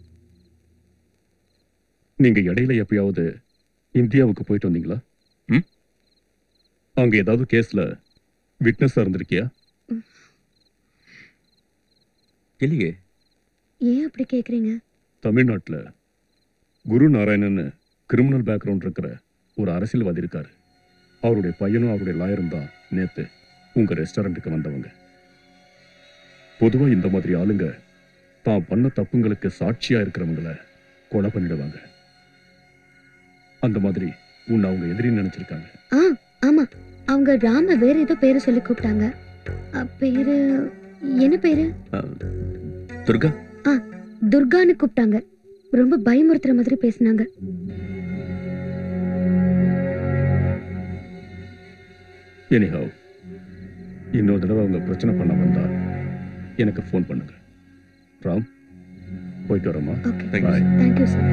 நீங்க இடையில எப்பயாவது இந்தியாவுக்கு போயிட்டு வந்தீங்களா ம்? அங்க ஏதாவது கேஸ்ல விட்னஸா இருந்திருக்கியா இல்லையே ஏன் அப்படி கேக்குறீங்க தமிழ்நாட்டுல குரு நாராயணன் கிரிமினல் பேக்ரவுண்ட் இருக்கிற ஒரு அரசியல்வாதி இருக்காரு அவருடைய பையனும் அவருடைய லாயரும் தான் நேத்து உங்க ரெஸ்டாரண்ட்டுக்கு வந்தவங்க பொதுவா இந்த மாதிரி ஆளுங்க தான் பண்ண தப்புங்களுக்கு சாட்சியா இருக்கிறவங்கள கொலை பண்ணிடுவாங்க அந்த மாதிரி உன்னை அவங்க எதிரி நினைச்சிருக்காங்க ஆ ஆமா அவங்க ராம வேற ஏதோ பேரு சொல்லி கூப்பிட்டாங்க அ, பேரு என்ன பேரு துர்கா ஆ துர்கான்னு கூப்பிட்டாங்க ரொம்ப பயமுறுத்துற மாதிரி பேசினாங்க எனிஹாவ் இன்னொரு தடவை அவங்க பிரச்சனை பண்ண வந்தா எனக்கு ஃபோன் பண்ணுங்க ராம் போயிட்டு வரமா bye thank you sir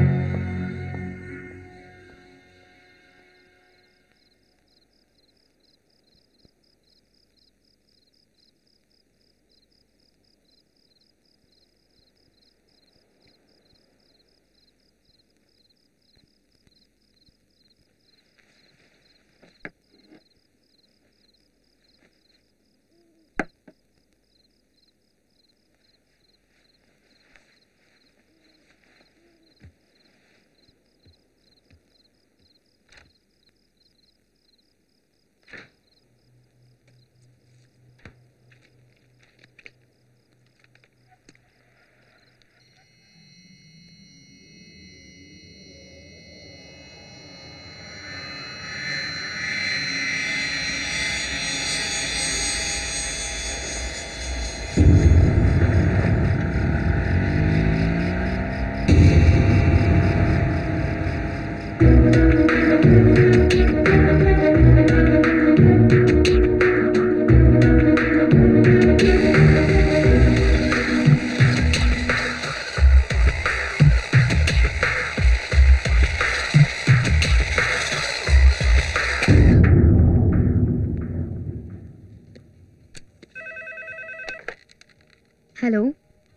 Hello.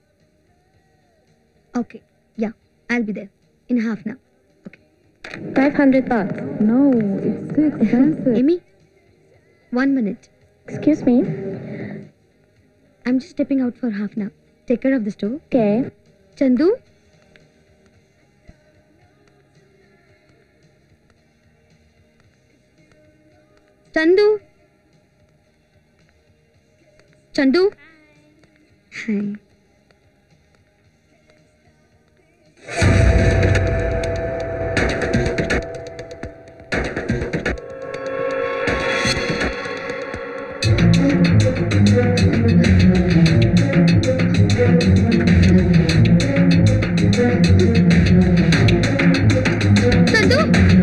Okay. Yeah, I'll be there in half an hour. 500 baht. No, it's too expensive. Amy, one minute. Excuse me. I'm just stepping out for half an hour. Take care of the store. Okay. Chandu? Chandu? Chandu? Hi. Chandu?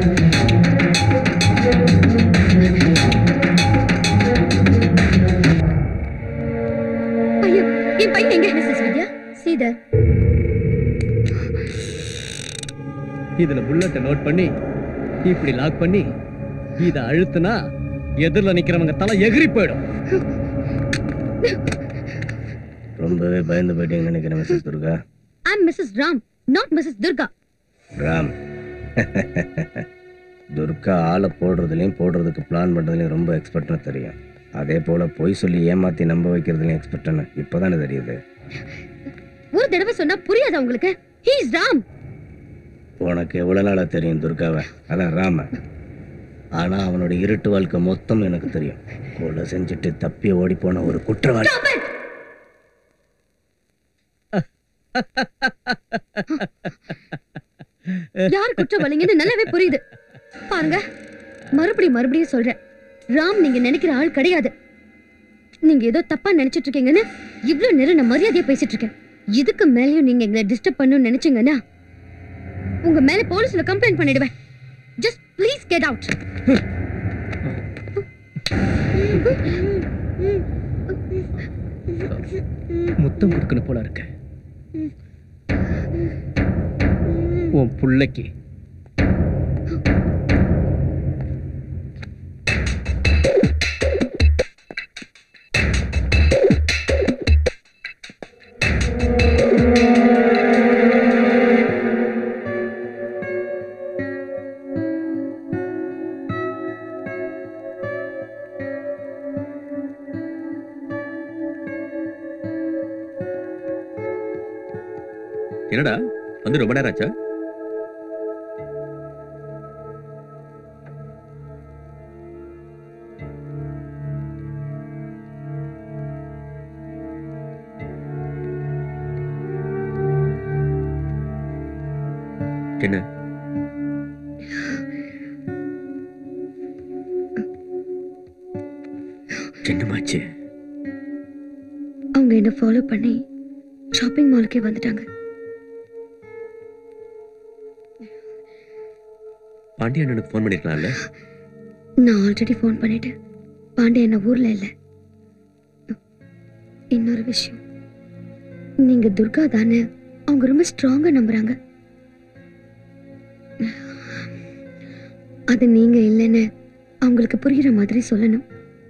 ஐயோ என் பையன் எங்க Mrs வித்யா சீதர் இதுல புல்லட்டை note பண்ணி இப்படி lock பண்ணி இத அழுத்துனா எதிரில் நிக்கிறவங்க தலை எகிரி போயிடும் ரொம்பவே பயந்து போயிட்டீங்கன்னு நினைக்கிறேன் Mrs Durga I'm Mrs Ram not Mrs Durga Ram Durga ஆளை போடுறதுலையும் போடுறதுக்கு பிளான் பண்ணுறதுலையும் ரொம்ப எக்ஸ்பர்ட்னு தெரியும் அதே போல் பொய் சொல்லி ஏமாற்றி நம்ப வைக்கிறதுலையும் எக்ஸ்பர்ட்னு இப்போ தானே தெரியுது ஒரு தடவை சொன்னா புரியாதா உங்களுக்கு ஹீ இஸ் ராம் உனக்கு எவ்வளோ நாளாக தெரியும் துர்காவை அதான் ராம ஆனால் அவனோட இருட்டு வாழ்க்கை மொத்தம் எனக்கு தெரியும் கொலை செஞ்சுட்டு தப்பி ஓடி போன ஒரு குற்றவாளி யார் குற்றவாளிங்கன்னு நல்லாவே புரியுது பாருங்க மறுபடியும் மறுபடியும் சொல்றேன் ராம் நீங்க நினைக்கிற ஆள் கிடையாது நீங்க ஏதோ தப்பா நினைச்சிட்டு இருக்கீங்கன்னு இவ்ளோ நேரம் நான் மரியாதையா பேசிட்டு இருக்கேன் இதுக்கு மேலயும் நீங்க எங்களை டிஸ்டர்ப் பண்ணணும்னு நினைச்சீங்கன்னா உங்க மேல போலீஸ்ல கம்ப்ளைண்ட் பண்ணிடுவேன் ஜஸ்ட் ப்ளீஸ் கெட் அவுட் முத்தம் கொடுக்கணும் போல இருக்கு உன் புள்ளைக்கு என்னடா வந்து ரொம்ப நேரம் ஆச்சா என்ன என்னமாச்சு அவங்க என்ன ஃபாலோ பண்ணி ஷாப்பிங் மாலுக்கே வந்துட்டாங்க பாண்டிய அண்ணனுக்கு ஃபோன் பண்ணிருக்கலாம்ல நான் ஆல்ரெடி ஃபோன் பண்ணிட்டேன் பாண்டே என்ன ஊர்ல இல்ல இன்னொரு விஷயம் நீங்க துர்கா தானே அவங்க ரொம்ப ஸ்ட்ராங்கா நம்புறாங்க அது நீங்க இல்லைன்னு அவங்களுக்கு புரியுற மாதிரி சொல்லணும்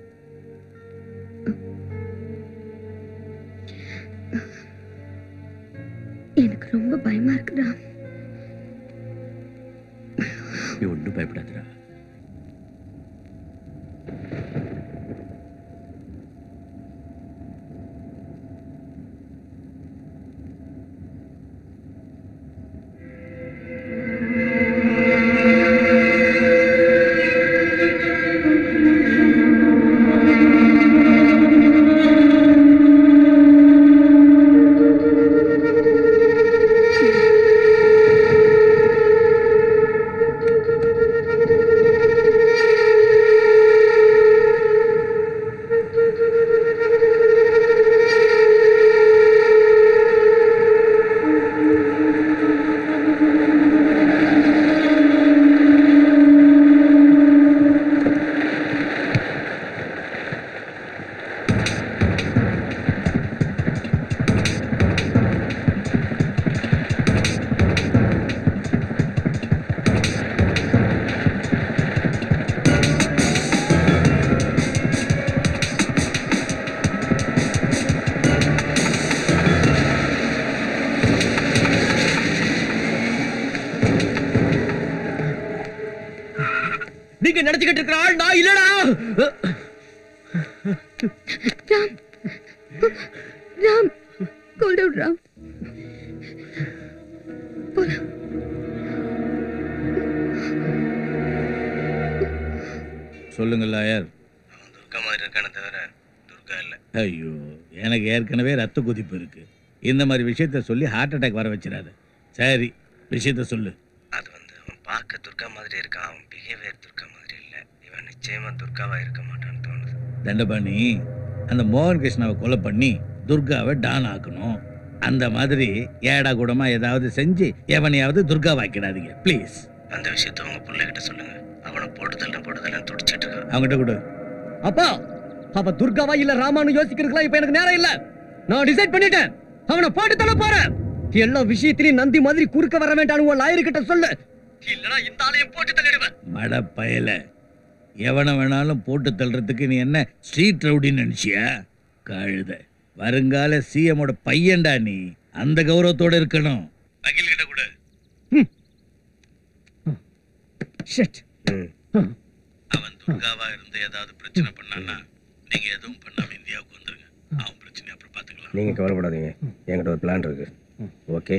எனக்கு ரொம்ப பயமா இருக்குடா நீ ஒன்றும் பயப்படாதடா நீங்க நினைச்சுக்கிட்டு இருக்கிற ஆள் நான் இல்லடா ராம் ராம் கூல் டவுன் ராம் போலாம் சொல்லுங்க லாயர் துர்கா மாதிரி இருக்கானே தவிர துர்கா இல்லை ஐயோ எனக்கு ஏற்கனவே ரத்த கொதிப்பு இருக்கு இந்த மாதிரி விஷயத்த சொல்லி ஹார்ட் அட்டாக் வர வச்சிடாத சரி விஷயத்த சொல்லு அது வந்து அவன் பார்க்க துர்கா மாதிரி இருக்கான் அவன் பிஹேவியர் துர்கா மாதிரி இல்லை இவன் நிச்சயமா துர்காவா இருக்க மாட்டான்னு தோணுது தண்டபாணி அந்த மோகன் கிருஷ்ணாவை கொலை பண்ணி துர்காவை டான் ஆக்கணும் அந்த மாதிரி ஏடா கூடமா ஏதாவது செஞ்சு எவனையாவது துர்காவாக்கிடாதீங்க ப்ளீஸ் அந்த விஷயத்த உங்க பிள்ளைகிட்ட சொல்லுங்க அவனை போட்டு தள்ள போட்டு தள்ளன்னு துடிச்சிட்டு இருக்கான் அவங்ககிட்ட கொடு அப்பா அவ துர்காவா இல்ல ராமானு யோசிக்கிறதுக்குலாம் இப்ப எனக்கு நேரம் இல்ல நான் டிசைட் பண்ணிட்டேன் அவனை போட்டு தள்ள போறேன் எல்லா விஷயத்திலையும் நந்தி மாதிரி குறுக்க வர வேண்டாம் உன் லாயர் கிட்ட சொல்லு இல்லனா இந்த ஆளையும் போட்டு தள்ளிடுவேன் மட பயல எவனை வேணாலும் போட்டு தள்ளுறதுக்கு நீ என்ன ஸ்ட்ரீட் ரவுடின்னு நினைச்சியா கழுத வருங்கால சிஎமோட பையன்டா நீ அந்த கௌரவத்தோட இருக்கணும் வக்கீல் கிட்ட கூட ஷிட் அவன் துர்காவா இருந்து ஏதாவது பிரச்சனை பண்ணான்னா நீங்க எதுவும் பண்ணாம இந்தியாவுக்கு வந்துருங்க அவன் பிரச்சனை அப்புறம் பாத்துக்கலாம் நீங்க கவலைப்படாதீங்க என்கிட்ட ஒரு பிளான் இருக்கு ஓகே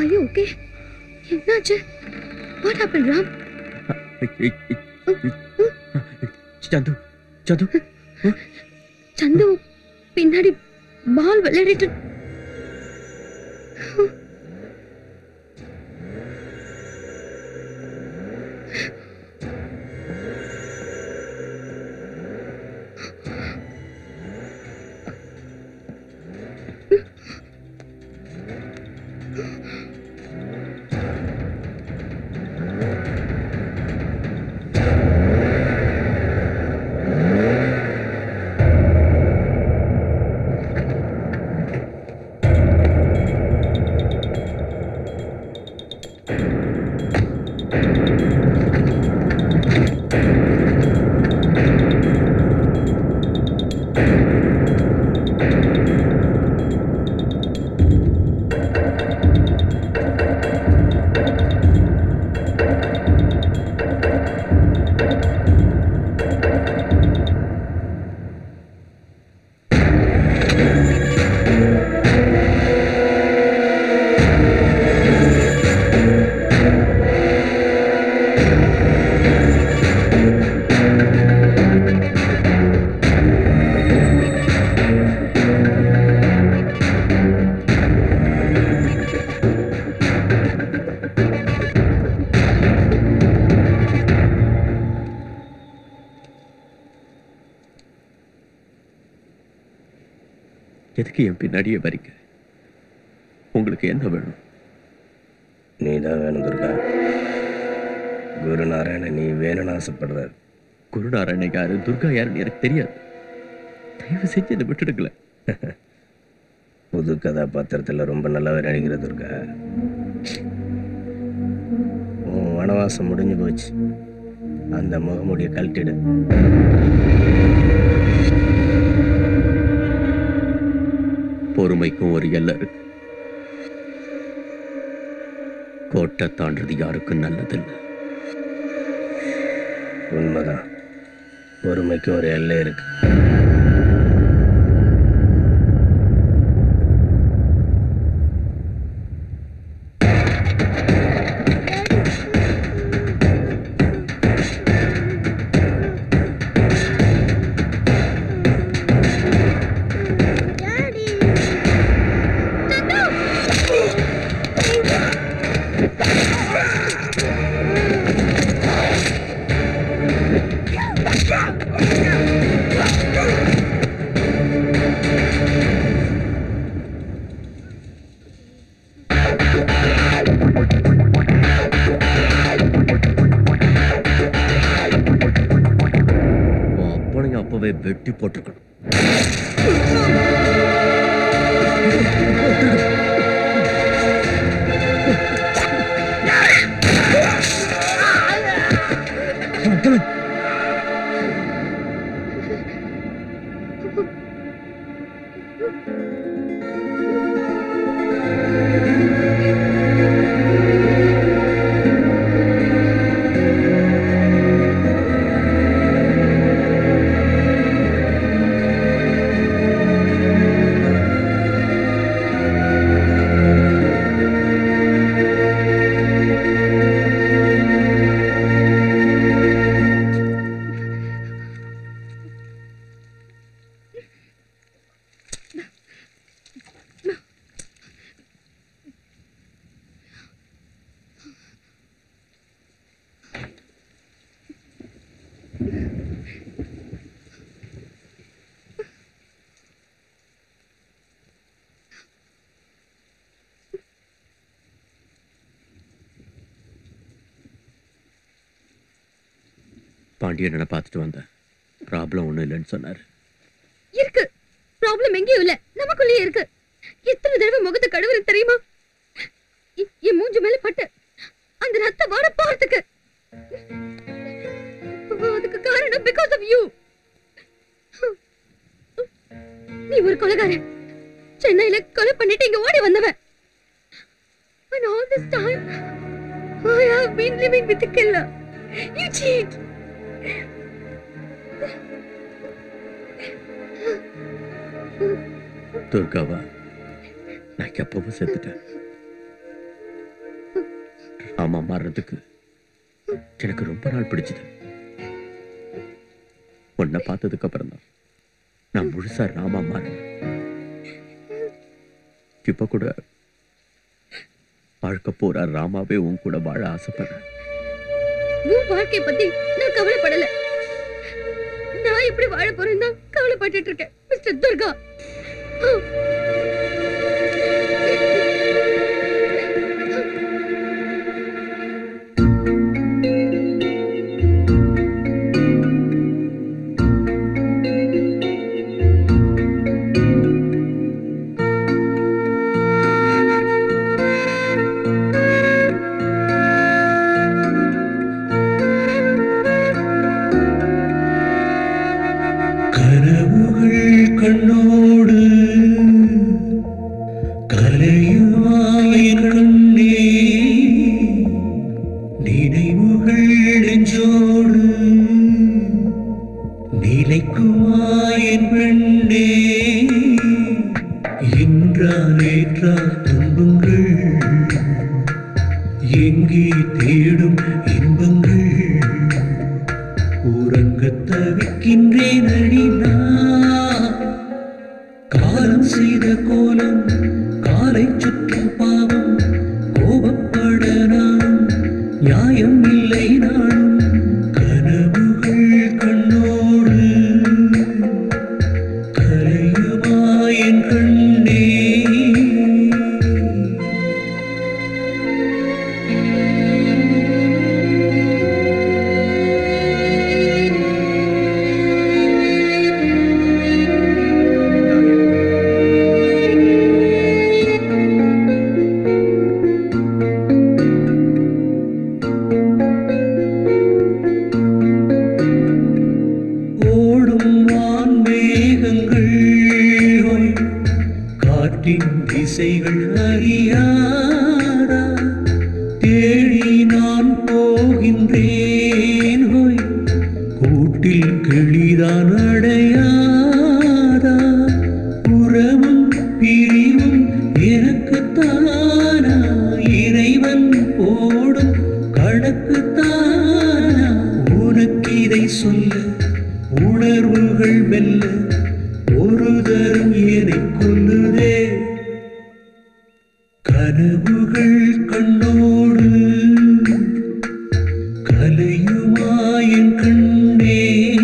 யூ ஓகே என்னாச்சு வாட் ஹேப்பன் ராம் சந்து சந்து சந்து பின்னாடி பால் விளையாடிட்டு எதுக்கு என் பின்னாடியே வரீங்க உங்களுக்கு என்ன வேணும் நீ தான் வேணும் துர்கா குருநாராயணன் நீ வேணும்னு ஆசைப்படுறாரு குருநாராயணன் யாரு துர்கா யாருன்னு எனக்கு தெரியாது தயவு செஞ்சு என்னை விட்டுடுங்களேன் புது கதாபாத்திரத்தில் ரொம்ப நல்லாவே நடிக்கிற துர்கா உன் வனவாசம் முடிஞ்சு போச்சு அந்த முகமுடிய கழட்டிடு பொறுமைக்கும் ஒரு எல்லை இருக்கு கோட்டை தாண்டது யாருக்கும் நல்லதில்லை உண்மைதான் பொறுமைக்கு ஒரு எல்லை இருக்கு உன் அப்பனையும் அப்பவே வெட்டி போட்டிருக்கணும் பாண்டியனை பார்த்துட்டு வந்தேன் ப்ராப்ளம் ஒன்றும் இல்லைன்னு சொன்னார் இருக்கு ப்ராப்ளம் எங்கேயும் இல்ல நமக்குள்ளேயே இருக்கு எத்தனை தடவை முகத்தை கழுவுறது தெரியுமா எ- என் மூஞ்சி மேல பட்டு அந்த ரத்த வாட போறதுக்கு அதுக்கு காரணம் பிகாஸ் ஆஃப் யூ நீ ஒரு கொலைகாரன் சென்னையில கொலை பண்ணிட்டு இங்க ஓடி வந்தவன் And all this time, I have been living with a killer. You cheat. துர்காவா நான் எப்பவும் செத்துட்டேன் ராமா மாறுறதுக்கு எனக்கு ரொம்ப நாள் பிடிச்சது உன்னை பார்த்ததுக்கு அப்புறம் தான் நான் முழுசா ராமா மாறினேன் இப்ப கூட வாழ்க்கை போற ராமாவே உன் கூட வாழ ஆசைப்படுறேன் உன் வாழ்க்கைய பத்தி நான் கவலைப்படல நான் எப்படி வாழ போறேன்னு தான் கவலைப்பட்டுட்டு இருக்கேன் மிஸ்டர் துர்கா கனவுகள் கண்ணோடு கலையுமாயின் கண்ணே நினைவுகள் நெஞ்சோடு நிலைக்குமாயின் பெண்ணே இன்றா நேற்றா துன்பங்கள் எங்கே தேடும் இன்பங்கள் உறங்கத் தவிக்கின்றேன் அடினா காலம் செய்த கோலம் காலை சுற்றும் பாவம் கோபப்பட நானும் நியாயம் இல்லை நானும் கனவுகள் கண்ணோடு கலையுமாயின் கண்ணே ஓடும் வான் மேகங்கள் ஓய், காற்றின் திசைகள் அறியாரா தேடி நான் போகின்றேன் ஹோய் கூட்டில் கிளிதான் அடையாதா உறவும் பிரிவும் எனக்குத்தானா இறைவன் போடும் கணக்குத்தானா உனக்கு இதை சொல்ல உணர்வுகள் மெல்ல ஒரு தரம் என்னை கொல்லுதே கனவுகள் கண்ணோடு கலையுமாயின் கண்ணே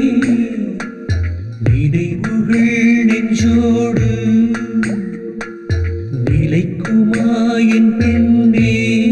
நினைவுகள் நெஞ்சோடு நிலைக்குமாயின் பெண்ணே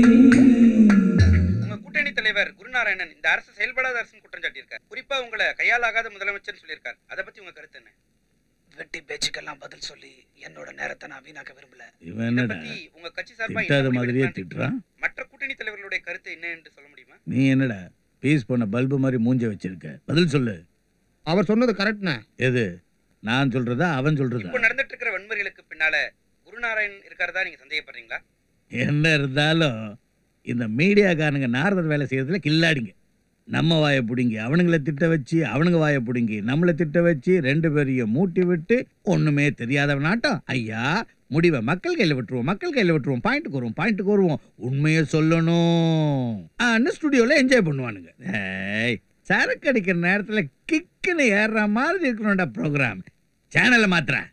உங்க கூட்டணி தலைவர் குருநாராயணன் இந்த அரசு செயல்படாத அரசுன்னு குற்றம் சாட்டியிருக்கார் குறிப்பா உங்களை கையாலாகாத முதலமைச்சர்னு சொல்லியிருக்கார் அதை பத்தி உங்க கருத்து என்ன வெட்டி பேச்சுக்கெல்லாம் பதில் சொல்லி என்னோட நேரத்தை நான் வீணாக்க விரும்பல இவன் என்னடா பத்தி உங்க கட்சி சார்பா என்ன திட்டாத முடிவு மாதிரியே எடுக்கலாம்னு திட்டுறான் மற்ற கூட்டணி தலைவர்களுடைய கருத்து என்ன என்று சொல்ல முடியுமா நீ என்னடா பீஸ் பண்ண பல்பு மாதிரி மூஞ்ச வச்சிருக்க பதில் சொல்லு அவர் சொன்னது கரெக்ட்ண்ணே எது நான் சொல்றதா அவன் சொல்றதா இப்போ நடந்துட்டு இருக்கிற வன்முறைகளுக்கு பின்னால குருநாராயணன் இருக்காரதா நீங்க சந்தேகப்படுறீங்களா என்ன இருந்தாலும் இந்த மீடியாக்காரனுங்க நாரதர் வேலை செய்யறதுல கில்லாடிங்க நம்ம வாயை பிடுங்கி அவனுங்கள திட்ட வச்சு அவனுங்க வாயை பிடுங்கி நம்மளை திட்ட வச்சு ரெண்டு பேரையும் மூட்டி விட்டு ஒண்ணுமே தெரியாதவனாட்டம் ஐயா முடிவை மக்கள் கையில் விட்டுருவோம் மக்கள் கையில் விட்டுருவோம் பாயிண்ட்டுக்கு வருவோம் பாயிண்ட்டுக்கு வருவோம் உண்மையை சொல்லணும் ஆன்னு ஸ்டுடியோவில் என்ஜாய் பண்ணுவானுங்க ஏய் சரக்கு அடிக்கிற நேரத்தில் கிக்குன்னு ஏறுற மாதிரி இருக்கணும்டா ப்ரோக்ராம் சேனலை மாத்துறேன்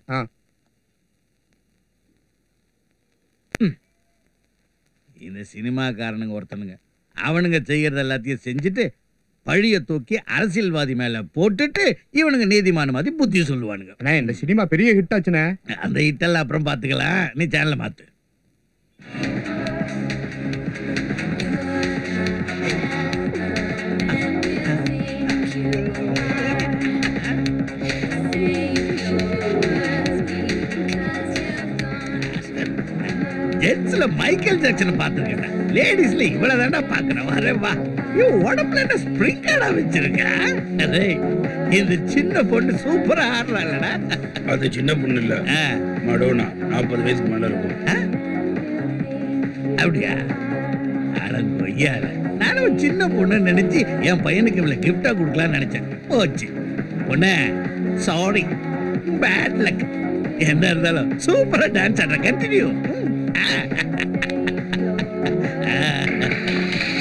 ம். இந்த சினிமாக்காரனுங்க ஒருத்தனுங்க அவனுங்க செய்யறது எல்லாத்தையும் செஞ்சுட்டு பழிய தூக்கி அரசியல்வாதி மேல போட்டுட்டு இவனுங்க நீதிமான மாதிரி புத்தி சொல்லுவானுங்க அண்ணே இந்த சினிமா பெரிய ஹிட் ஆச்சுண்ணே அந்த ஹிட்டெல்லாம் அப்புறம் பார்த்துக்கலாம் நீ சேனலை மாத்து ஜென்ஸ்ல மைக்கேல் ஜாக்சனை பார்த்துருக்கேன் லேடிஸ்ல இவ்வளவு தாண்டா பாக்குறேன் வரே வா ஐயோ உடம்புல என்ன ஸ்ப்ரிங் கார்டா வச்சிருக்க டேய், இந்த சின்ன பொண்ணு சூப்பரா ஆடுறாங்கடா அது சின்ன பொண்ணு இல்ல மடோனா நாற்பது வயசுக்கு மேல இருக்கும் அப்படியா அடங்கொய்யால நானும் ஒரு சின்ன பொண்ணு நினைச்சு என் பையனுக்கு இவ்வளவு கிஃப்டா கொடுக்கலாம்னு நினைச்சேன் போச்சு பொண்ணே சாரி பேட் லக் என்ன இருந்தாலும் சூப்பரா டான்ஸ் ஆடுற கண்டினியூ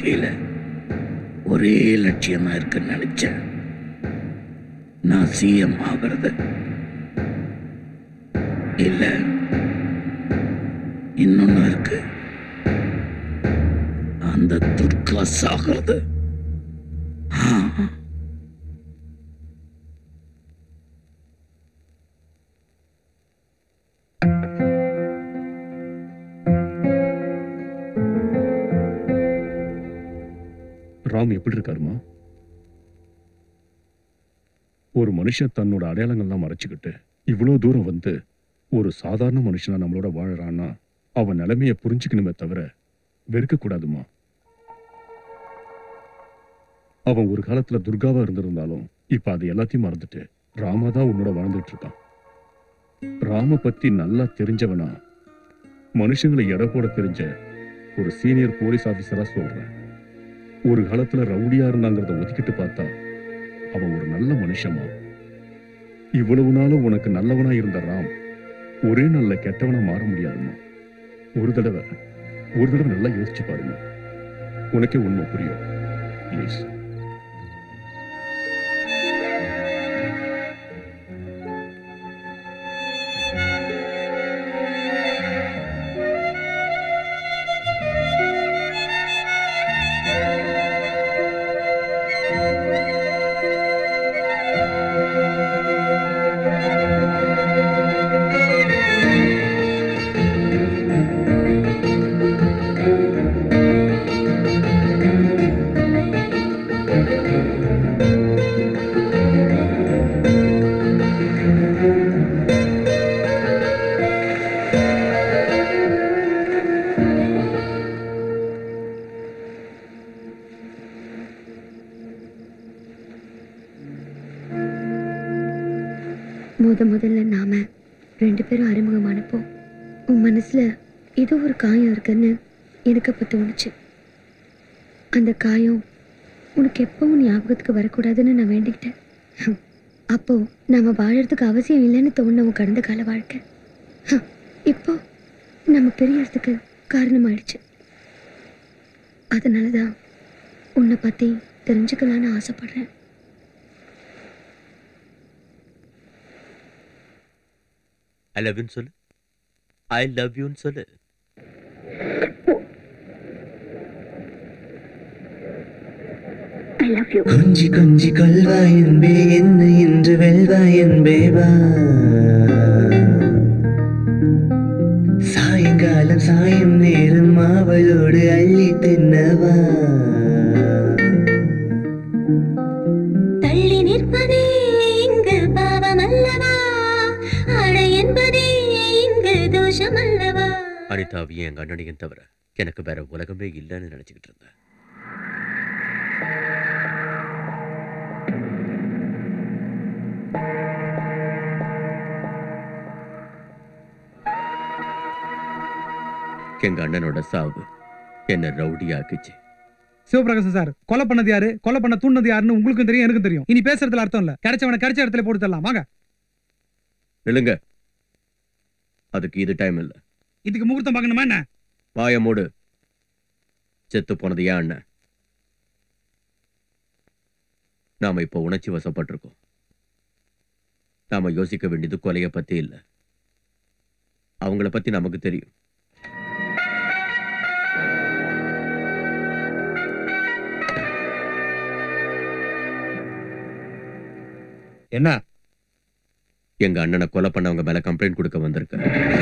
வாழ்க்கையில ஒரே லட்சியமா இருக்குன்னு நினைச்சேன் நான் சிஎம் ஆகிறது இல்ல இன்னொன்னு இருக்கு அந்த துர்கா சாகிறது ஆ. ராம் எப்படி இருக்காருமா ஒரு மனுஷன் தன்னோட அடையாளங்கள்லாம் மறைச்சுக்கிட்டு இவ்வளோ தூரம் வந்து ஒரு சாதாரண மனுஷனா நம்மளோட வாழறான்னா அவன் நிலைமையை புரிஞ்சுக்கணுமே தவிர வெறுக்கக்கூடாதுமா அவன் ஒரு காலத்துல துர்காவா இருந்திருந்தாலும் இப்ப அது எல்லாத்தையும் மறந்துட்டு ராமா தான் உன்னோட வாழ்ந்துட்டு இருக்கான் ராம பத்தி நல்லா தெரிஞ்சவனா மனுஷங்களை எடை போட தெரிஞ்ச ஒரு சீனியர் போலீஸ் ஆபீசரா சொல்றேன் ஒரு காலத்துல ரவுடியா இருந்தாங்கிறத ஒதுக்கிட்டு பார்த்தா அவன் ஒரு நல்ல மனுஷமா இவ்வளவு நாளும் உனக்கு நல்லவனா இருந்த ராம் ஒரே நாள்ல கெட்டவனா மாற முடியாதுமா ஒரு தடவை ஒரு தடவை நல்லா யோசிச்சு பாருங்க உனக்கே உண்மை புரியும் ப்ளீஸ் முத முதல்ல நாம ரெண்டு பேரும் அறிமுகமானப்போ உன் மனசுல ஏதோ ஒரு காயம் இருக்குன்னு எனக்கு அப்ப தோணுச்சு அந்த காயம் உனக்கு எப்பவும் ஞாபகத்துக்கு வரக்கூடாதுன்னு நான் வேண்டிக்கிட்டேன் ஹம். அப்போ நாம வாழறதுக்கு அவசியம் இல்லைன்னு தோணுன உன் கடந்த கால வாழ்க்கை ஹம். இப்போ நம்ம பிரியறதுக்கு காரணமாயிடுச்சு அதனாலதான் உன்னை பத்தி தெரிஞ்சுக்கலான்னு ஆசைப்படுறேன் ஐ லவ் யூன்னு சொல்லு ஐ லவ் யூன்னு சொல்லு கொஞ்சி கொஞ்சி கொள்வாய் என்பே என்ன என்று வெல்வாய் என்பே வா சாயங்காலம் சாயும் நேரம் அவளோடு அள்ளி தின்னவா தள்ளி நிற்பதே இங்கு பாவம் அல்லவா அடை என்பதே இங்கு தோஷம் அல்லவா அனிதாவையும் எங்க அண்ணனையும் தவிர எனக்கு வேற உலகமே இல்லைன்னு நினைச்சுக்கிட்டு இருந்தேன் எங்க அண்ணனோட சாவு என்ன ரவுடி ஆக்குச்சு சிவபிரகாசம் சார் கொலை பண்ணது யாரு கொலை பண்ண தூண்டது யாருன்னு உங்களுக்கும் தெரியும் எனக்கும் தெரியும் இனி பேசுறதுல அர்த்தம் இல்ல கிடைச்சவன கிடைச்ச இடத்துல போட்டு தரலாம் வாங்க நில்லுங்க அதுக்கு இது டைம் இல்ல இதுக்கு முகூர்த்தம் பார்க்கணுமா என்ன வாய மூடு செத்து போனது ஏன் அண்ணன் நாம இப்போ உணர்ச்சி வசப்பட்டிருக்கோம் நாம யோசிக்க வேண்டியது கொலைய பத்தி இல்ல அவங்கள பத்தி நமக்கு தெரியும் என்ன எங்க அண்ணனை கொலை பண்ணவங்க மேல கம்ப்ளைண்ட் கொடுக்க வந்திருக்க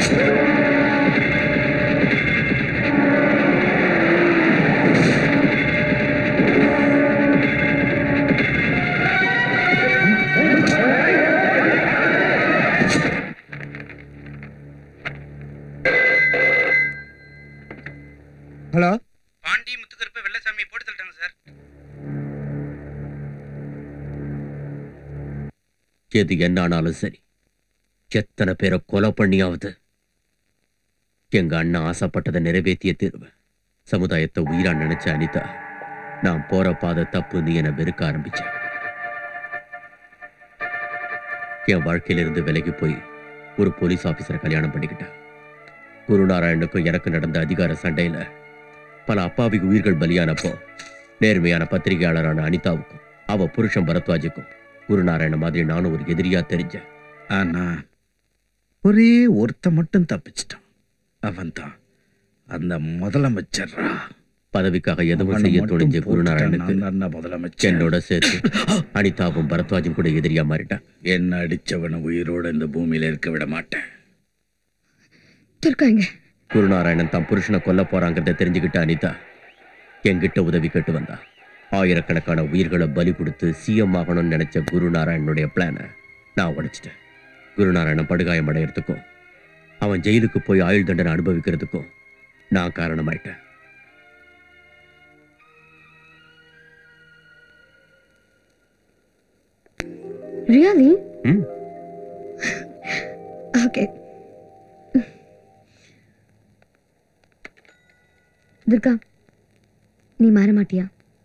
ஹலோ பாண்டி முத்துக்கருப்பு வெள்ளசாமி போட்டு தள்ளிட்டாங்க சார் எது என்ன ஆனாலும் சரி எத்தனை பேரை கொலை பண்ணியாவது எங்க அண்ணன் ஆசைப்பட்டதை நிறைவேற்றிய தீர்வு சமுதாயத்தை உயிரா நினைச்ச அனிதா நான் போற பாதை தப்புன்னு என்னை வெறுக்க ஆரம்பிச்சேன் என் வாழ்க்கையிலிருந்து விலகி போய் ஒரு போலீஸ் ஆபீசரை கல்யாணம் பண்ணிக்கிட்டேன் குருநாராயணுக்கும் எனக்கு நடந்த அதிகார சண்டையில பல அப்பாவி உயிர்கள் பலியானப்போ நேர்மையான பத்திரிகையாளரான அனிதாவுக்கும் அவ புருஷன் பரத்வாஜுக்கும் குருநாராயண மாதிரி நானும் ஒரு எதிரியா தெரிஞ்சேன் ஆனா ஒரே ஒருத்த மட்டும் தப்பிச்சிட்டான் அவன்தான் அந்த முதலமைச்சர்ரா பதவிக்காக எதுவும் அவனை செய்ய மட்டும் துணிஞ்ச போட்டுட்டா குருநாராயணுக்கு நான் தான்டா முதலமைச்சர். என்னோட சேர்த்து அனிதாவும் பரத்வாஜும் கூட எதிரியா மாறிட்டான் என்ன அடிச்சவனை உயிரோட இந்த பூமியில இருக்க விட மாட்டேன் துர்காங்க குருநாராயணன் தான் புருஷனை கொல்ல போறாங்கிறத தெரிஞ்சுக்கிட்ட அனிதா என்கிட்ட உதவி கேட்டு வந்தா ஆயிரக்கணக்கான உயிர்களை பலி கொடுத்து சிஎம் ஆகணும்னு நினைச்ச குருநாராயணனுடைய பிளானை நான் உடைச்சிட்டேன் குருநாராயணன் படுகாயம் அடையிறதுக்கும் அவன் ஜெயிலுக்கு போய் ஆயுள் தண்டனை அனுபவிக்கிறதுக்கும் நான் காரணமாயிட்டேன் ரியலி ம். ஓகே துர்கா நீ மாற மாட்டியா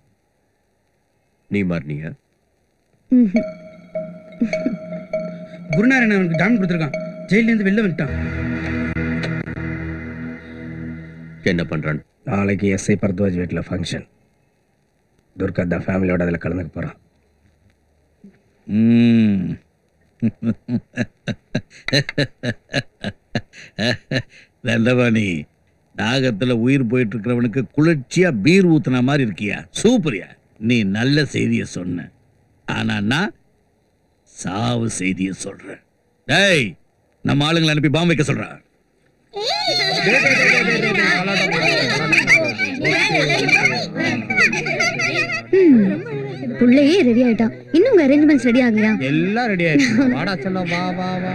நீ மாறினியா ம்ஹும். குருநாராயணன் அவனுக்கு ஜாமீன் கொடுத்துருக்கான் ஜெயிலேருந்து வெளில வந்துட்டான் என்ன பண்றான் நாளைக்கு எஸ்ஐ பரத்வாஜ் வீட்டில் ஃபங்க்ஷன் துர்கா தான் ஃபேமிலியோட அதில் கலந்துக்க போகிறான் ம். தண்டபாணி நாகத்துல உயிர் போயிட்டு இருக்கிறவனுக்கு குளிர்ச்சியா பீர் ஊத்துன மாதிரி இருக்கியா சூப்பரியா நீ நல்ல செய்திய சொன்ன ஆனா நான் சாவு செய்திய சொல்றேன் டேய் நம்ம ஆளுங்களை அனுப்பி பாம்பு வைக்க சொல்றேன் புள்ளையே ரெடி ஆயிட்டான் இன்னும் உங்க அரேஞ்ச்மெண்ட்ஸ் ரெடி ஆகலையா எல்லாம் ரெடி ஆயிடுச்சு வாடா செல்லம் வா வா வா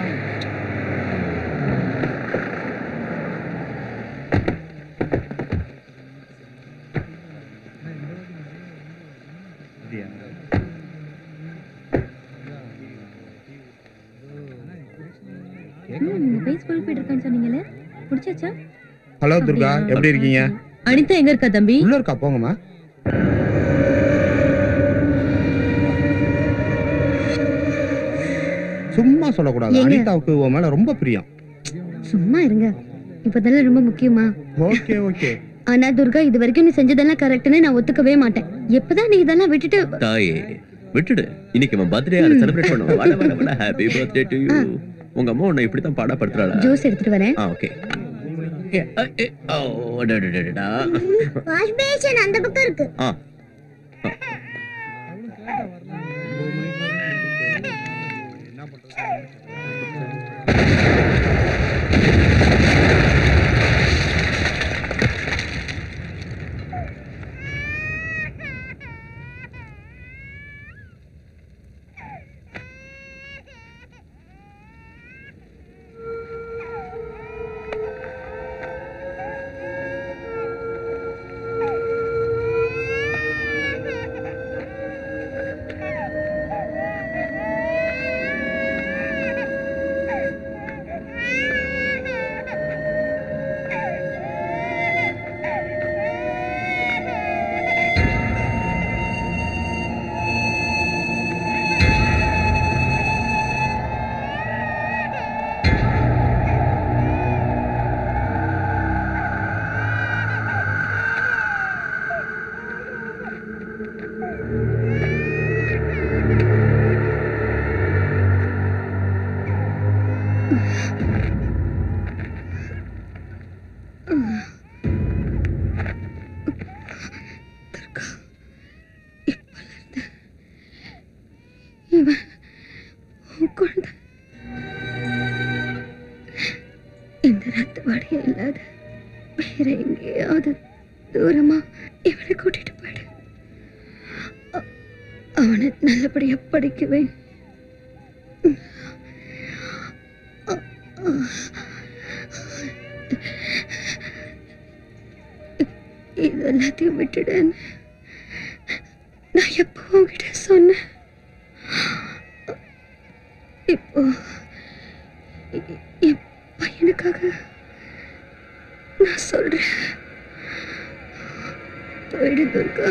பேஸ்பால் போயிட்டு இருக்கான்னு சொன்னீங்கல்ல முடிச்சாச்சா ஹலோ துர்கா எப்படி இருக்கீங்க அனிதா எங்க இருக்கா தம்பி உள்ள இருக்கா போங்கம்மா சும்மா சொல்லக்கூடாது ஏங்க? அனிதாவுக்கு உன் மேல ரொம்ப பிரியம் சும்மா இருங்க இப்பதெல்லாம் ரொம்ப முக்கியமா ஓகே ஓகே ஆனா துர்கா இது வரைக்கும் நீ செஞ்சதெல்லாம் கரெக்ட்னு நான் ஒத்துக்கவே மாட்டேன் எப்பதான் நீ இதெல்லாம் விட்டுட்டு தாயே விட்டுடு இன்னைக்கு அவன் பர்த்டே அதை செலிப்ரேட் பண்ணுவோம் வாட வாட வாட ஹாப்பி பர்த்டே டு யூ உங்க அம்மா உன்னை இப்படி தான் பாடப்படுத்துறாளா ஜூஸ் எடுத்துட்டு வரேன் ஆ ஓகே ஓ டடடடடா. வாஷ் பேஷன் அந்த பக்கம் இருக்கு ஆ இவன் உன் குழந்தை இந்த ரத்த வடையே இல்லாத வேற எங்கேயாவது தூரமா இவனை கூட்டிட்டு போயிடு அ- அவனை நல்லபடியா படிக்குவேன் இது எல்லாத்தையும் விட்டுடுன்னு நான் எப்போ உங்ககிட்ட சொன்னேன் இப்போ எ- என் பையனுக்காக நான் சொல்றேன் போயிடு துர்கா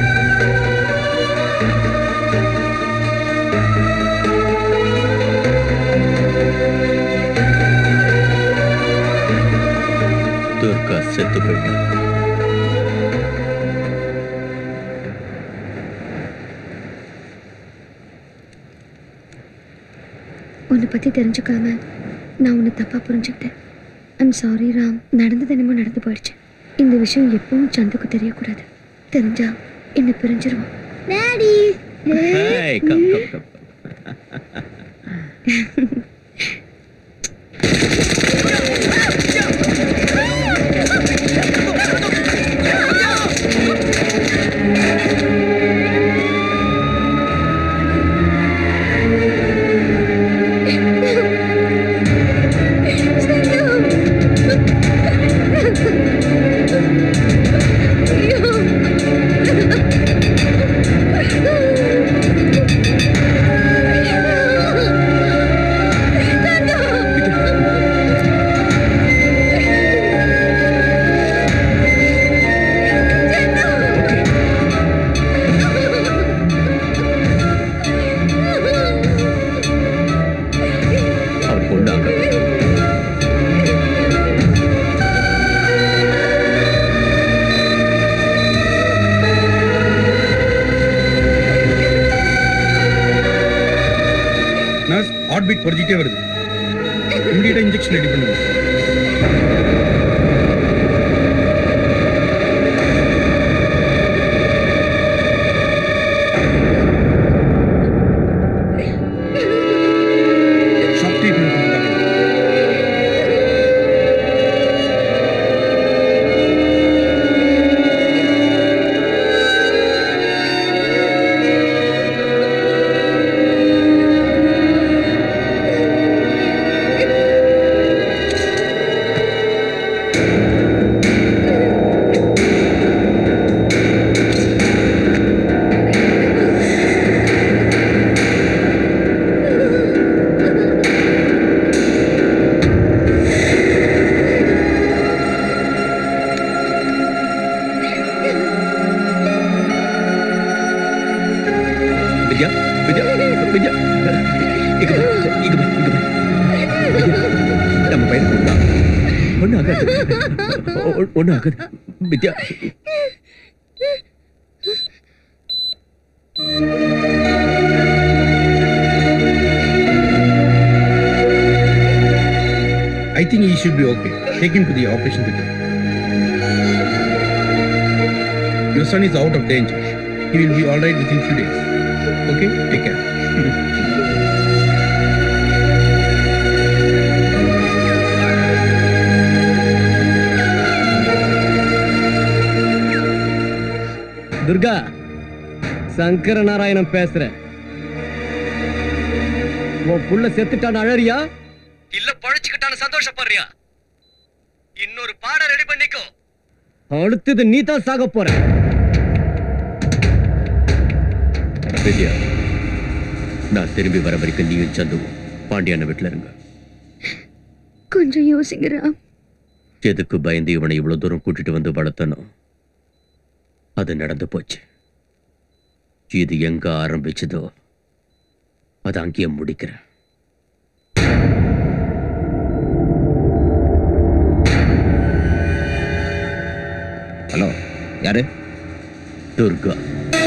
ஆ துர்கா செத்து போயிட்டா உன்னை பற்றி தெரிஞ்சுக்காம நான் உன்னை தப்பாக புரிஞ்சுக்கிட்டேன் ஐம் சாரி ராம் நடந்தது என்னமோ நடந்து போயிடுச்சு இந்த விஷயம் எப்பவும் சந்துக்கு தெரியக்கூடாது தெரிஞ்சா என்னை பிரிஞ்சிருவான் daddy Hey, come, come, come. அவர் கொண்டாங்க நர்ஸ் ஹார்ட் பீட் குறைஞ்சிட்டே வருது இமீடியட்டாக இன்ஜெக்ஷன் ரெடி பண்ணுங்க ஷாக் ட்ரீட்மெண்ட் கொடுப்பாங்க வித்யா வித்யா வித்யா இங்க பாரு, இங்க பாரு, இங்க பாரு. வித்யா, நம்ம பையனுக்கு ஒண்ணா ஒண்ணு ஆகாது ஒ- ஒண்ணு ஆகாது வித்யா I think he should be okay. Take him to the operation theatre. Your son is out of danger. He will be all right within few days. Okay? Take care. Durga Sankara Narayanan பேசுறேன் உன் புள்ள செத்துட்டான்னு அழறியா இல்ல பழச்சுக்கிட்டான்னு சந்தோஷப்படுறியா இன்னொரு பாடம் ரெடி பண்ணிக்கோ அடுத்தது நீ தான் சாக போற வித்யா நான் திரும்பி வர வரைக்கும் நீயும் சந்துவும் பாண்டியான வீட்டுல இருங்க கொஞ்சம் யோசிங்க ராம் எதுக்கு பயந்து இவனை இவ்வளவு தூரம் கூட்டிட்டு வந்து வளர்த்தனோ அது நடந்து போச்சு இது எங்க ஆரம்பிச்சதோ அது அங்கேயே முடிக்கிறேன் ஹலோ யாரு துர்கா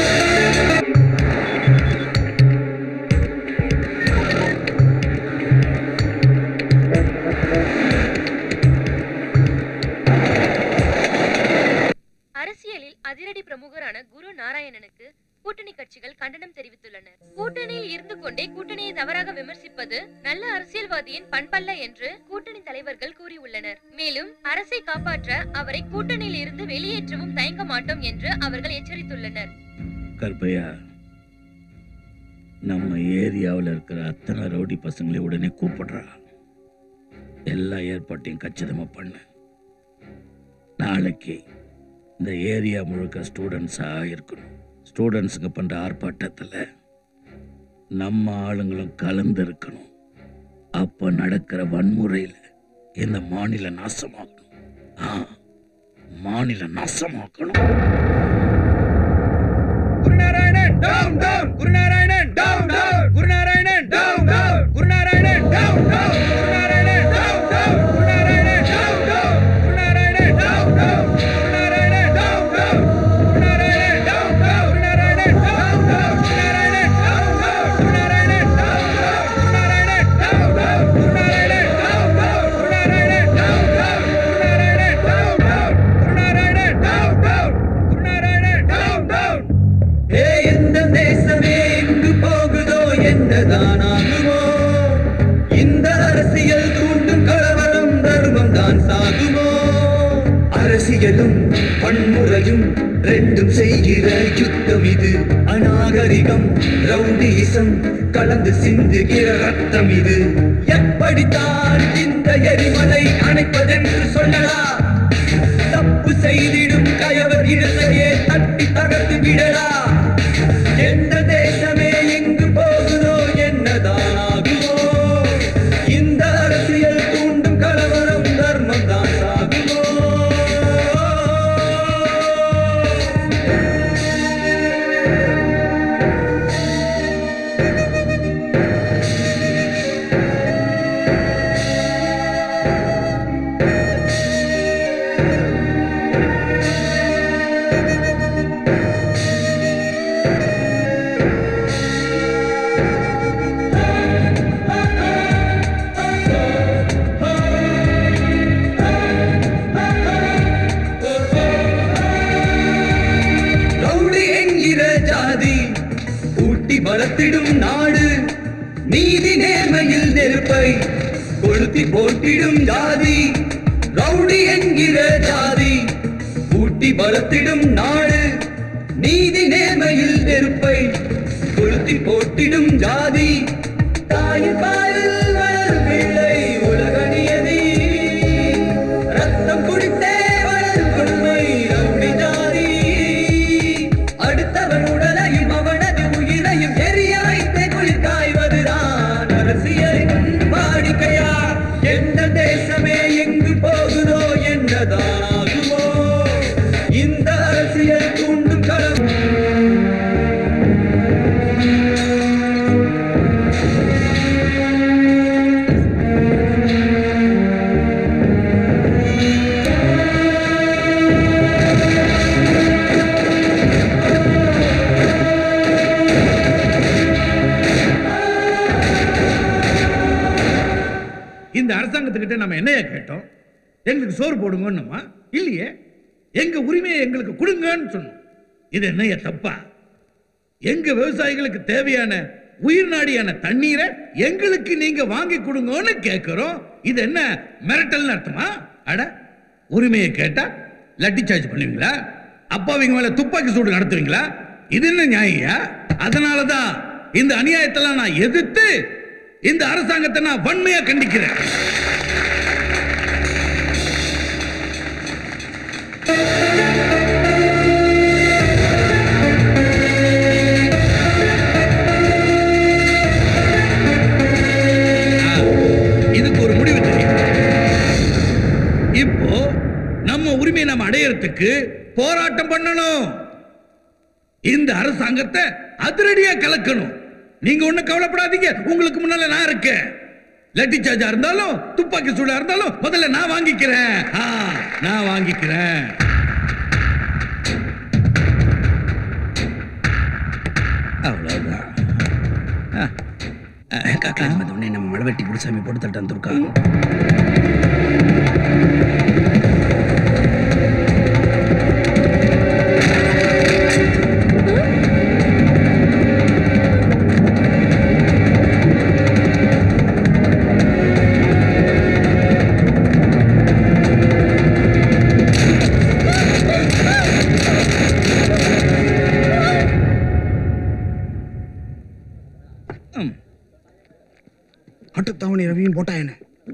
அரசியலில் அதிரடி பிரமுகரான குரு நாராயணனுக்கு கூட்டணி கட்சிகள் கண்டனம் தெரிவித்துள்ளனர் கூட்டணியில் இருந்து கொண்டே கூட்டணியை தவறாக விமர்சிப்பது நல்ல அரசியல்வாதியின் பண்பல்ல என்று கூட்டணி தலைவர்கள் கூறியுள்ளனர் மேலும் அரசை காப்பாற்ற அவரை கூட்டணியில் இருந்து வெளியேற்றவும் தயங்க மாட்டோம் என்று அவர்கள் எச்சரித்துள்ளனர் கற்பையா நம்ம ஏரியாவில் இருக்கிற அத்தனை ரவுடி பசங்களை உடனே கூப்பிடுறா எல்லா ஏற்பாட்டையும் கச்சிதமா பண்ணு நாளைக்கு இந்த ஏரியா முழுக்க ஸ்டூடெண்ட்ஸாக இருக்கணும் ஸ்டூடெண்ட்ஸுங்க பண்ணுற ஆர்ப்பாட்டத்தில் நம்ம ஆளுங்களும் கலந்து இருக்கணும் அப்போ நடக்கிற வன்முறையில் இந்த மாநில நாசமாகணும் ஆ மாநில நாசமாக்கணும் Gurunarayanan down down Gurunarayanan down down Gurunarayanan down down Gurunarayanan down down Gurunarayanan down down Gurunarayanan down down Gurunarayanan ரெண்டும் செய்கிற யுத்தம் இது அநாகரிகம் ரவுடிசம் கலந்து சிந்துகிற ரத்தம் இது எப்படித்தான் இந்த எரிமலை அணைப்பதென்று சொல்லடா தப்பு செய்திடும் கயவர் இடத்தையே தட்டி தகர்த்து விடடா எந்த தேசமே எங்கு போகுதோ என்னதான் ஆகுமோ இந்த அரசியல் தூண்டும் கலவரம் தர்மம் தான் சாகுமோ ரவுடி என்கிற ஜாதி ஊட்டி வளர்த்திடும் நாடு நீதி நேர்மையில் நெருப்பை கொளுத்தி போட்டிடும் ஜாதி ரவுடி என்கிற ஜாதி ஊட்டி வளர்த்திடும் நாடு நீதி நேர்மையில் நெருப்பை கொளுத்தி போட்டிடும் ஜாதி தாயின் பாலில் வளரும் பிள்ளை உலக நியதி ரத்தம் குடித்தே வளரும் கொடுமை ரவுடி ஜாதி அடுத்தவன் உடலையும் அவனது உயிரையும் எரிய வைத்தே குளிர் காய்வதுதான் அரசியலின் வாடிக்கையா எந்த தேசமே எங்கு போகுதோ என்னதான் ஆகுமோ இந்த அரசியல் தூண்டும் களம் இந்த அரசாங்கத்துக்கிட்ட நம்ம என்னைய கேட்டோம் எங்களுக்கு சோறு போடுங்கன்னுமா இல்லையே எங்க உரிமையை எங்களுக்கு கொடுங்கன்னு சொன்னோம் இது என்னைய தப்பா எங்க விவசாயிகளுக்கு தேவையான உயிர் நாடியான தண்ணீரை எங்களுக்கு நீங்க வாங்கி கொடுங்கன்னு கேட்கிறோம் இது என்ன மிரட்டல்னு அர்த்தமா அட உரிமையை கேட்டா லட்டி சார்ஜ் பண்ணுவீங்களா அப்பாவிங்க மேல துப்பாக்கி சூடு நடத்துவீங்களா இது என்ன நியாயா அதனாலதான் இந்த அநியாயத்தெல்லாம் நான் எதிர்த்து இந்த அரசாங்கத்தை நான் வன்மையா கண்டிக்கிறேன் இதுக்கு ஒரு முடிவு தெரியும் இப்போ நம்ம உரிமையை நம்ம அடையறதுக்கு போராட்டம் பண்ணணும் இந்த அரசாங்கத்தை அதிரடியா கலக்கணும் நீங்க ஒண்ணும் கவலைப்படாதீங்க உங்களுக்கு முன்னால நான் இருக்கேன் லட்டி சார்ஜா இருந்தாலும் துப்பாக்கி சூடா இருந்தாலும் முதல்ல நான் வாங்கிக்கிறேன் ஆ, நான் வாங்கிக்கிறேன் அவ்வளவுதான் காக்கா உடனே நம்ம மழவெட்டி குருசாமி போட்டு தட்டான் துர்கா அட்டுத்தாவணி ரவியும் போட்டா என்ன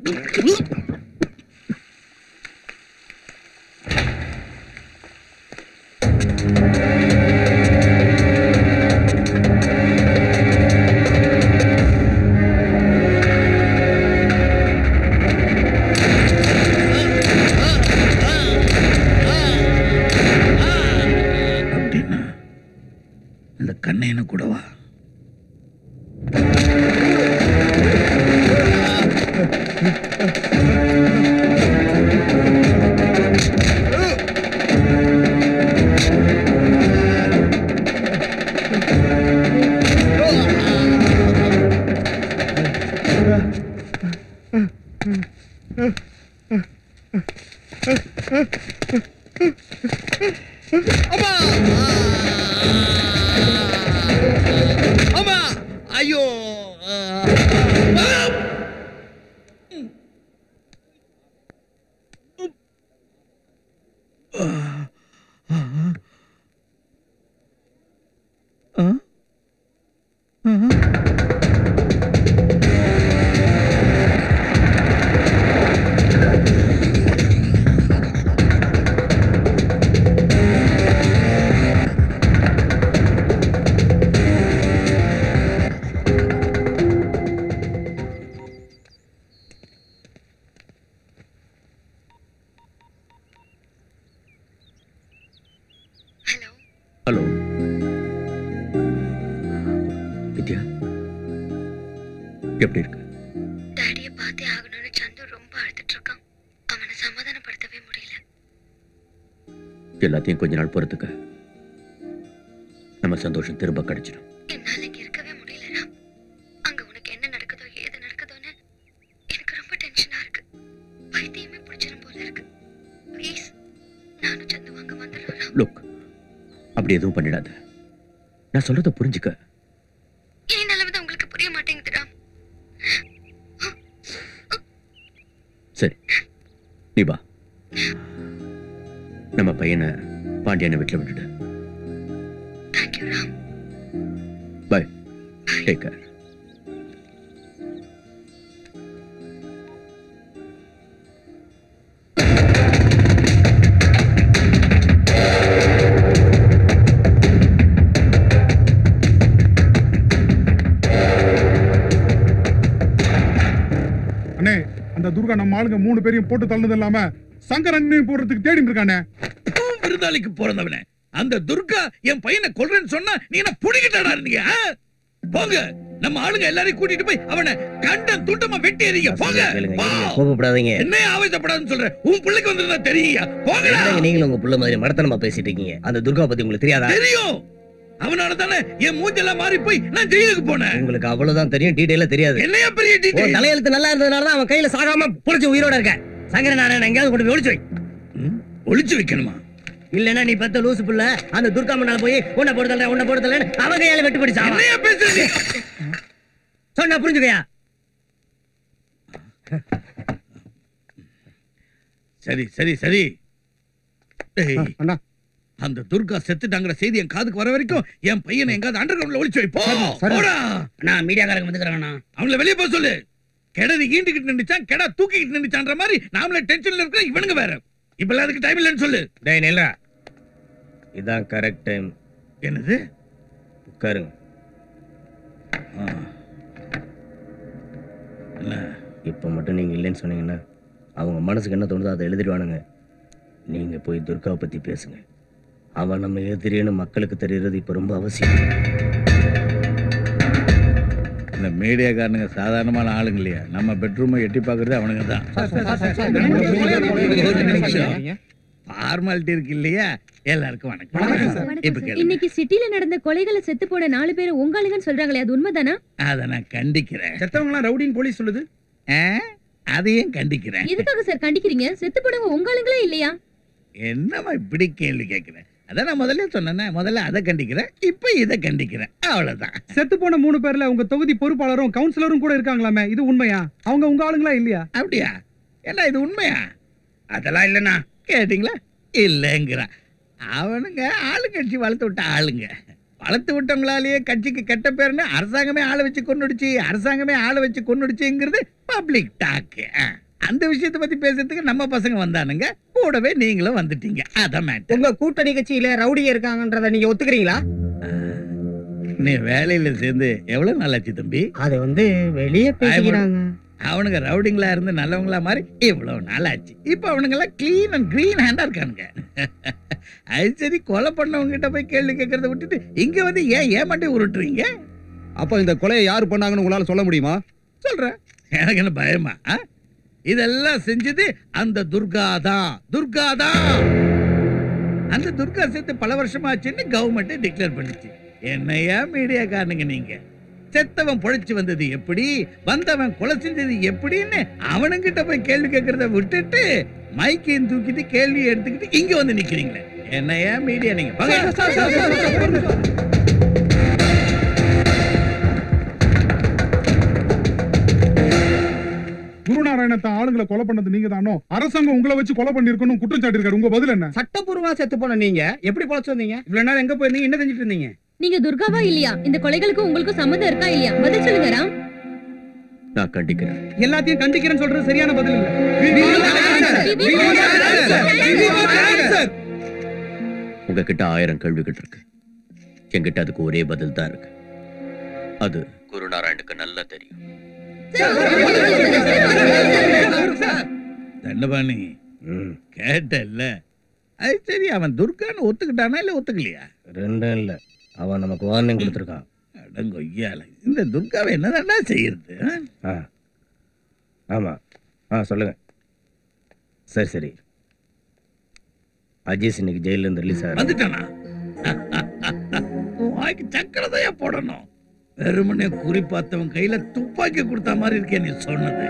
அப்படின்னா இந்த கண்ணையனை கூடவா அம்மா ஐயோ எப்படி இருக்கு டாடியை பார்த்தே ஆகணும்னு சந்து ரொம்ப அழுதுட்டு இருக்கான் அவனை சமாதானப்படுத்தவே முடியல எல்லாத்தையும் கொஞ்ச நாள் பொறுத்துக்க நம்ம சந்தோஷம் திரும்ப கிடைச்சிடும் என்னால இங்க இருக்கவே முடியல ராம் அங்க உனக்கு என்ன நடக்குதோ ஏது நடக்குதோன்னு எனக்கு ரொம்ப டென்ஷனா இருக்கு பைத்தியமே பிடிச்சிரும் போல இருக்கு ப்ளீஸ் நானும் சந்து அங்க வந்துடுறோம் ராம் லுக் அப்படி எதுவும் பண்ணிடாத நான் சொல்றத புரிஞ்சுக்க என் நிலைமை உங்களுக்கு புரிய மாட்டேங்குது ராம் சரி நீ வா நம்ம பையனை பாண்டியனை வீட்டில் விட்டுடு thank you Ram bye take care அண்ணே அந்த துர்கா நம்ம ஆளுங்க மூணு பேரையும் போட்டு தள்ளது இல்லாம சங்கர் அண்ணனையும் போடுறதுக்கு தேடிட்டு இருக்கானே விருந்தாளிக்கு பிறந்தவனே அந்த துர்கா என் பையனை கொல்றேன்னு சொன்னா நீ என்ன புடிக்கிட்டடா நீங்க ஆ? போங்க நம்ம ஆளுங்க எல்லாரையும் கூட்டிட்டு போய் அவனை கண்டம் துண்டமா வெட்டி எறிங்க போங்க போ. கோபப்படாதீங்க என்ன ஆவேசப்படாதுன்னு சொல்ற உன் பிள்ளைக்கு வந்திருந்தா தெரியுங்க போங்கடா என்னங்க நீங்களும் உங்க புள்ள மாதிரி மடத்தனமா பேசிட்டு இருக்கீங்க அந்த துர்கா பத்தி உங்களுக்கு தெரியாதா தெரியும் அவனால தானே என் மூஞ்செல்லாம் மாறி போய் நான் ஜெயிலுக்கு போனேன் உங்களுக்கு அவ்வளவுதான் தெரியும் டீடைலா தெரியாது என்னையா பெரிய உன் டீட்டெயில் தலையெழுத்து நல்லா இருந்ததுனால தான் அவன் கையில சாகாம புடிச்சு உயிரோட இருக்க சங்கர நாராயணன் எங்கேயாவது கொண்டு போய் ஒளிச்சு வை ஒளிச்சு வைக்கணுமா இல்லனா நீ பெத்த லூசு புள்ள அந்த துர்கா முன்னால போய் உன்னை போடுதல உன்னை போடுதல அவன் கையால வெட்டு பிடிச்சா என்னையா பேசுறீங்க சொன்னா புரிஞ்சுக்கயா சரி சரி சரி டேய், அந்த துர்கா செத்துட்டாங்கிற செய்தி என் காதுக்கு வர வரைக்கும் என் பையனை எங்காவது அண்டர் கிரவுண்ட்ல ஒளிச்சு வை போ போடா நான் மீடியாக்காரங்க வந்துக்கிறாங்கண்ணா அவங்கள வெளியே போக சொல்லு கிணறு ஈண்டுகிட்டு நின்னுச்சான் கிடா தூக்கிக்கிட்டு நின்னுச்சான்ற மாதிரி நாமளே டென்ஷன்ல இருக்கிற இவனுங்க வேற இப்ப அதுக்கு டைம் இல்லைன்னு சொல்லு டேய் நில்றா இதான் கரெக்ட் டைம் என்னது உட்காருங்க இப்போ மட்டும் நீங்க இல்லைன்னு சொன்னீங்கன்னா அவங்க மனசுக்கு என்ன தோணுதோ அதை எழுதிடுவானுங்க நீங்க போய் துர்காவை பத்தி பேசுங்க அவன் நம்ம எதிரின்னு மக்களுக்கு தெரியறது இப்ப ரொம்ப அவசியம் இந்த மீடியாக்காரனுங்க சாதாரணமான ஆளுங்க இல்லையா நம்ம பெட்ரூமை எட்டி பார்க்கறது அவனுங்க தான் ஒரு நிமிஷம் ஃபார்மாலிட்டி இருக்கு இல்லையா எல்லாருக்கும் வணக்கம் இப்ப கேளுங்க இன்னைக்கு சிட்டில நடந்த கொலைகளை செத்து போன நாலு பேர் உங்காளுங்கன்னு சொல்றாங்களே அது உண்மைதானா அதை நான் கண்டிக்கிறேன் செத்தவங்களாம் ரவுடின்னு போலீஸ் சொல்லுது ஆ? அதையும் கண்டிக்கிறேன் எதுக்காக சார் கண்டிக்கிறீங்க செத்து போனவங்க உங்காளுங்களே இல்லையா என்னம்மா இப்படி கேள்வி கேட்கிறேன் அதான் நான் முதல்ல சொன்னேனே முதல்ல அதை கண்டிக்கிறேன் இப்போ இதை கண்டிக்கிறேன் அவ்வளவுதான் செத்து போன மூணு பேர்ல உங்க தொகுதி பொறுப்பாளரும் கவுன்சிலரும் கூட இருக்காங்களாமே இது உண்மையா அவங்க உங்க ஆளுங்களா இல்லையா அப்படியா என்ன இது உண்மையா அதெல்லாம் இல்லைண்ணா கேட்டிங்களா இல்லைங்கிறான் அவனுங்க ஆளுங்கட்சி வளர்த்து விட்ட ஆளுங்க வளர்த்து விட்டவங்களாலேயே கட்சிக்கு கெட்ட பேருன்னு அரசாங்கமே ஆளை வச்சு கொன்னுடுச்சு அரசாங்கமே ஆளை வச்சு கொன்னுடுச்சுங்கிறது பப்ளிக் டாக்கு அந்த விஷயத்தை பத்தி பேசுறதுக்கு நம்ம பசங்க வந்தானுங்க கூடவே நீங்களும் வந்துட்டீங்க அதான் மேட்டர் உங்க கூட்டணி கட்சியில ரவுடிங்க இருக்காங்கன்றத நீங்க ஒத்துக்கிறீங்களா நீ வேலையில சேர்ந்து எவ்வளவு நாளாச்சு தம்பி அது வந்து வெளியே பேசிக்கிறாங்க அவனுங்க ரவுடிங்களா இருந்து நல்லவங்களா மாதிரி இவ்வளவு நாள் ஆச்சு இப்போ அவனுங்க எல்லாம் கிளீன் அண்ட் கிரீன் ஹேண்டா இருக்கானுங்க அது சரி கொலை பண்ணவங்க கிட்ட போய் கேள்வி கேட்கறத விட்டுட்டு இங்க வந்து ஏன் ஏமாட்டி உருட்டுறீங்க அப்போ இந்த கொலையை யார் பண்ணாங்கன்னு உங்களால சொல்ல முடியுமா சொல்றேன் எனக்கு என்ன பயமா ஆ? இதெல்லாம் செஞ்சது அந்த துர்கா தான் துர்கா தான் அந்த துர்கா சேர்த்து பல வருஷமாச்சுன்னு கவர்மெண்ட் டிக்ளேர் பண்ணிச்சு என்னையா மீடியாக்காரனுங்க நீங்க செத்தவன் பொழைச்சு வந்தது எப்படி வந்தவன் கொலை செஞ்சது எப்படின்னு அவனுங்கிட்ட போய் கேள்வி கேட்கறத விட்டுட்டு மைக்கையும் தூக்கிட்டு கேள்வி எடுத்துக்கிட்டு இங்க வந்து நிக்கிறீங்களே என்னையா மீடியா நீங்க வாங்க. குருநாராயணத்தை ஆளுங்களை கொலை பண்ணது நீங்க தானோ அரசாங்கம் உங்களை வச்சு கொலை பண்ணிருக்கணும் குற்றம் சாட்டிருக்காரு உங்க பதில் என்ன சட்டப்பூர்வமா செத்து போன நீங்க எப்படி பொழைச்சு வந்தீங்க இவ்வளவு நேரம் எங்க போயிருந்தீங்க என்ன செஞ்சுட்டு இருந்தீங்க நீங்க துர்காவா இல்லையா இந்த கொலைகளுக்கு உங்களுக்கு சம்மந்தம் இருக்கா இல்லையா பதில் சொல்லுங்க ராம் நான் கண்டிக்கிறேன் எல்லாத்தையும் கண்டிக்கிறேன்னு சொல்றது சரியான பதில் இல்ல உங்ககிட்ட ஆயிரம் கேள்விகள் இருக்கு என்கிட்ட அதுக்கு ஒரே பதில் தான் இருக்கு அது குருநாராயணுக்கு நல்லா தெரியும் தண்டபாணி கேட்டல்ல அது சரி அவன் துர்கான்னு ஒத்துக்கிட்டானா இல்ல ஒத்துக்கலையா ரெண்டும் இல்ல அவன் நமக்கு வார்னிங் கொடுத்துருக்கான் அடங்கொய்யால இந்த துர்காவை என்னதான்டா செய்யறது ஆ? ஆ ஆமாம் ஆ சொல்லுங்கள் சரி சரி அஜீஸ் இன்னைக்கு ஜெயிலேருந்து ரிலீஸ் ஆகுது வந்துட்டானா உன் வாய்க்கு சக்கரதையா போடணும் வெறுமனே குறி பார்த்தவன் கையில துப்பாக்கி கொடுத்த மாதிரி இருக்கே நீ சொன்னது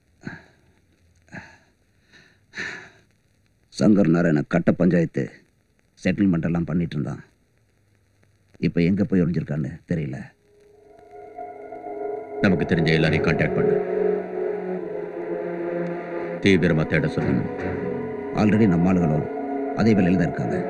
சங்கர் நாராயண கட்ட பஞ்சாயத்து செட்டில்மெண்ட் எல்லாம் பண்ணிட்டு இருந்தான் இப்போ எங்கே போய் ஒழிஞ்சிருக்கான்னு தெரியல நமக்கு தெரிஞ்ச எல்லாரையும் கான்டாக்ட் பண்ணு தீவிரமா தேட சொல்லுங்க ஆல்ரெடி நம்ம ஆளுகளும் அதே வேலையில் தான் இருக்காங்க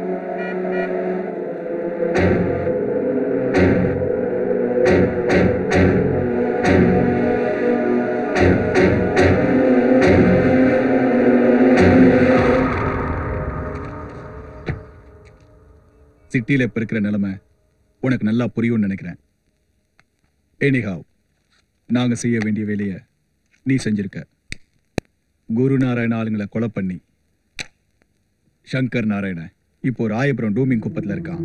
சிட்டியில் இப்போ இருக்கிற நிலைமை உனக்கு நல்லா புரியும்னு நினைக்கிறேன் எனிஹாவ் நாங்கள் செய்ய வேண்டிய வேலையை நீ செஞ்சிருக்க குரு நாராயண ஆளுங்களை கொலை பண்ணி சங்கர் நாராயண இப்போ ராயபுரம் டூமிங் குப்பத்தில் இருக்கான்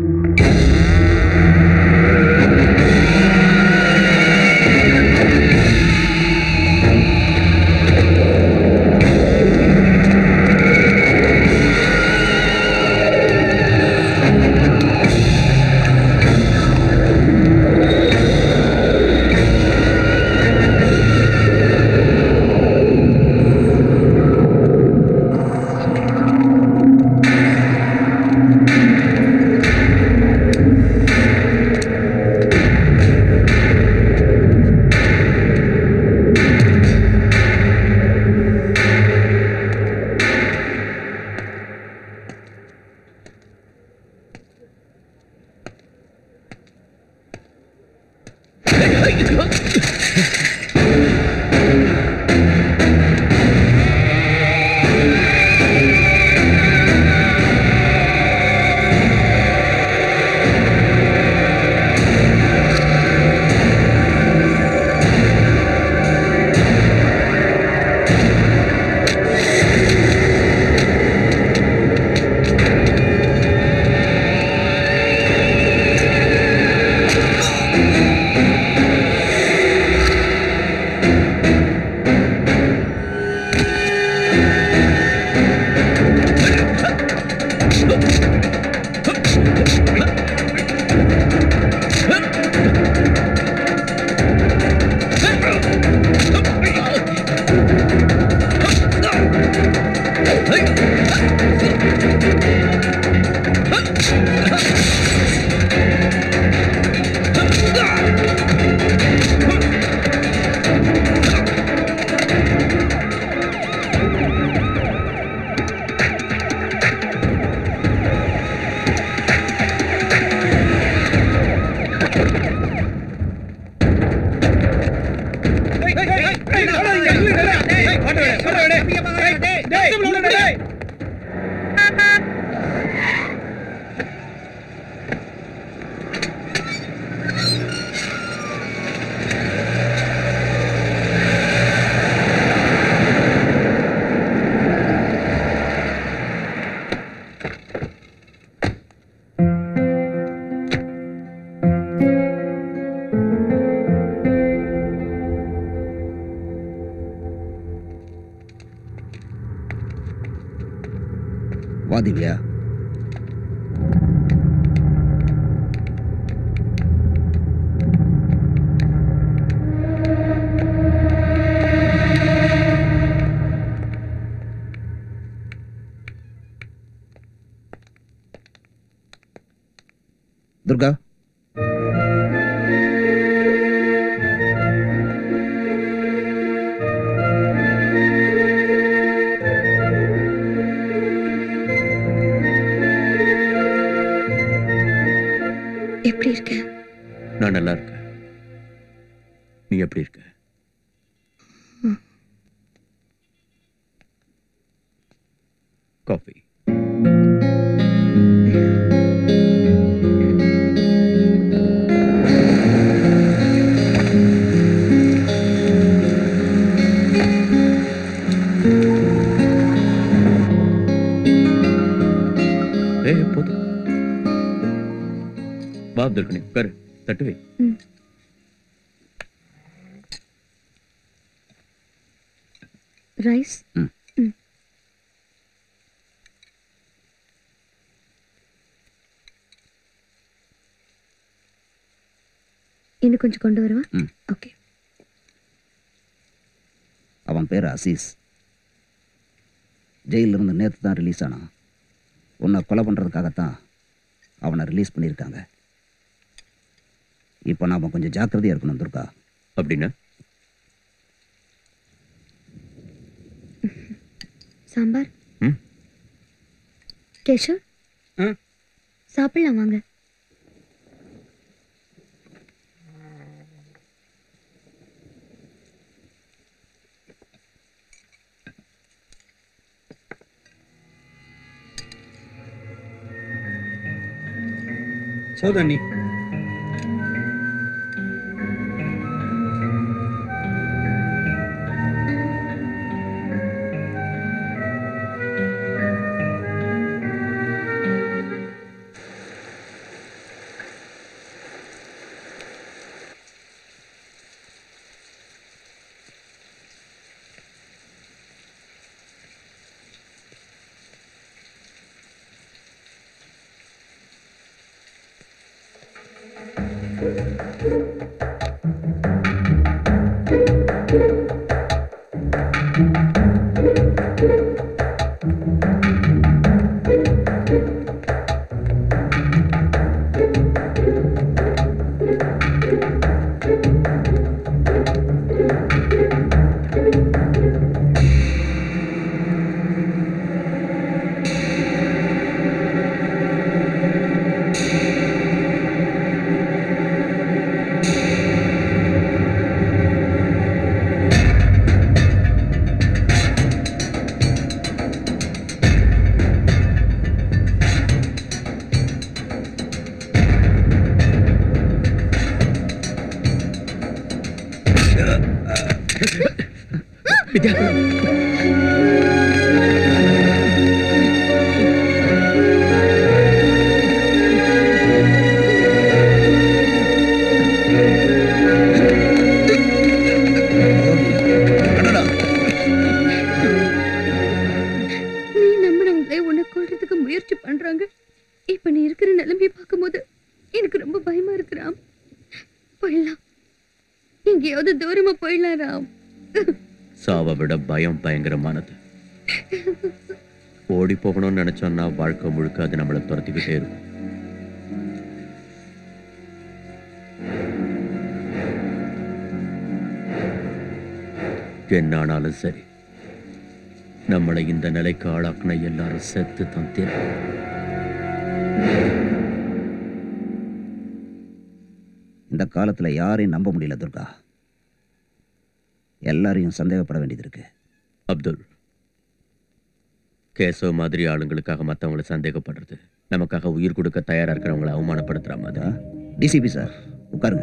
வா திவ்யா துர்கா எப்படி இருக்க நான் நல்லா இருக்கேன் நீ எப்படி இருக்க காஃபி ஏய் போதும் வா அப்துல் கனி உட்காரு தட்டுவே ரைஸ் ம். ம். இன்னும் கொஞ்சம் கொண்டு வரவா ம். ஓகே அவன் பேர் அசீஸ் ஜெயிலில் இருந்து நேற்று தான் ரிலீஸ் ஆனான் உன்னை கொலை பண்ணுறதுக்காகத்தான் அவனை ரிலீஸ் பண்ணியிருக்காங்க இப்போ நாம் கொஞ்சம் ஜாக்கிரதையாக இருக்கணும் துர்கா அப்படின்னா சாம்பார் ம். கேஷவ் சாப்பிடலாம் வாங்க சோதண்ணி நீ நம்பினவங்களே உன்னை கொல்றதுக்கு முயற்சி பண்றாங்க இப்ப நீ இருக்கிற நிலைமையை பார்க்கும்போது எனக்கு ரொம்ப பயமா இருக்கு ராம் போயிடலாம் எங்கேயாவது தூரமா போயிடலாம் ராம் சாவை விட பயம் பயங்கரமானது ஓடி போகணும்னு நினைச்சோம்னா வாழ்க்கை முழுக்க அது நம்மளை துரத்திக்கிட்டே இருக்கும் என்ன ஆனாலும் சரி நம்மளை இந்த நிலைக்கு ஆளாக்குன எல்லாரும் செத்து தான் தீரும் இந்த காலத்தில் யாரையும் நம்ப முடியல துர்கா எல்லாரையும் சந்தேகப்பட வேண்டியது இருக்கு அப்துல் கேசவ மாதிரி ஆளுங்களுக்காக மற்றவங்களை சந்தேகப்படுறது நமக்காக உயிர் கொடுக்க தயாரா இருக்கிறவங்களை அவமானப்படுத்துற மாதிரி டிசிபி சார் உட்காருங்க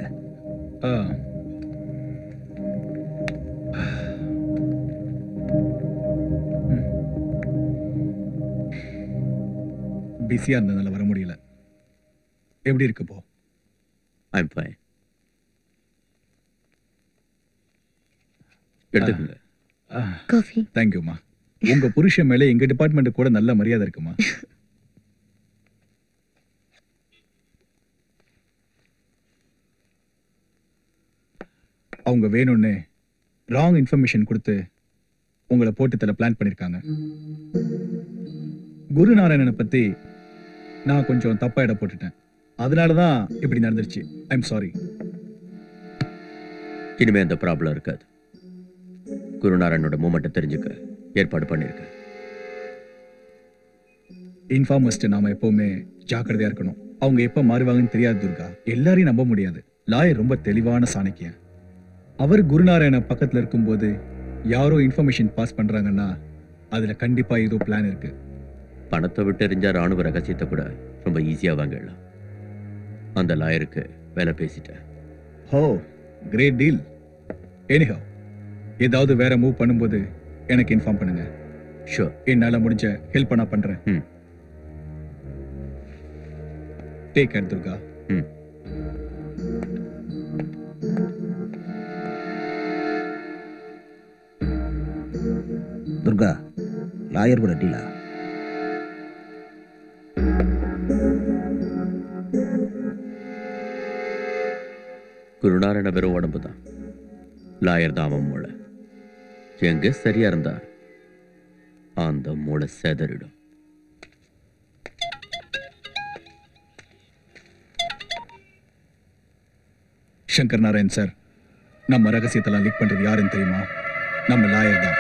பிஸியாக இருந்ததுனால வர முடியல எப்படி இருக்கு போ ஐம் ஃபைன் எடுத்துக்கங்க காஃபி தேங்க்யூம்மா உங்க புருஷன் மேலே எங்க டிபார்ட்மெண்ட் கூட நல்ல மரியாதை இருக்குமா அவங்க வேணும்னு ராங் இன்ஃபர்மேஷன் கொடுத்து உங்களை போட்டு தர பிளான் பண்ணிருக்காங்க குரு நாராயணனை பத்தி நான் கொஞ்சம் தப்பா இட போட்டுட்டேன் அதனால தான் இப்படி நடந்துருச்சு ஐம் சாரி இனிமே அந்த ப்ராப்ளம் இருக்காது குருநாராயணோட மூமெண்ட்டை தெரிஞ்சுக்க ஏற்பாடு பண்ணியிருக்கேன் இன்ஃபார்மஸ்ட் நாம எப்பவுமே ஜாக்கிரதையா இருக்கணும் அவங்க எப்ப மாறுவாங்கன்னு தெரியாது துர்கா எல்லாரையும் நம்ப முடியாது லாயர் ரொம்ப தெளிவான சாணக்கியன் அவர் குருநாராயண பக்கத்துல இருக்கும்போது யாரோ இன்ஃபர்மேஷன் பாஸ் பண்றாங்கன்னா அதுல கண்டிப்பா ஏதோ பிளான் இருக்கு பணத்தை விட்டு எறிஞ்சா ராணுவ ரகசியத்தை கூட ரொம்ப ஈஸியா வாங்கிடலாம் அந்த லாயருக்கு வேலை பேசிட்டேன் ஹோ கிரேட் டீல் எனிஹவ் ஏதாவது வேற மூவ் பண்ணும்போது எனக்கு இன்ஃபார்ம் பண்ணுங்க ஷூர் என்னால முடிஞ்ச ஹெல்ப் நான் பண்றேன் ம். டேக் கேர் துர்கா ம் துர்கா லாயர் கூட டீலா குருநாராயண வெறும் உடம்பு தான் லாயர் தான் அவன் மூளை எங்க சரியா இருந்தா அந்த மூளை செதறிடும் சங்கர் நாராயண் சார் நம்ம ரகசியத்தெல்லாம் லீக் பண்றது யாருன்னு தெரியுமா நம்ம லாயர் தான்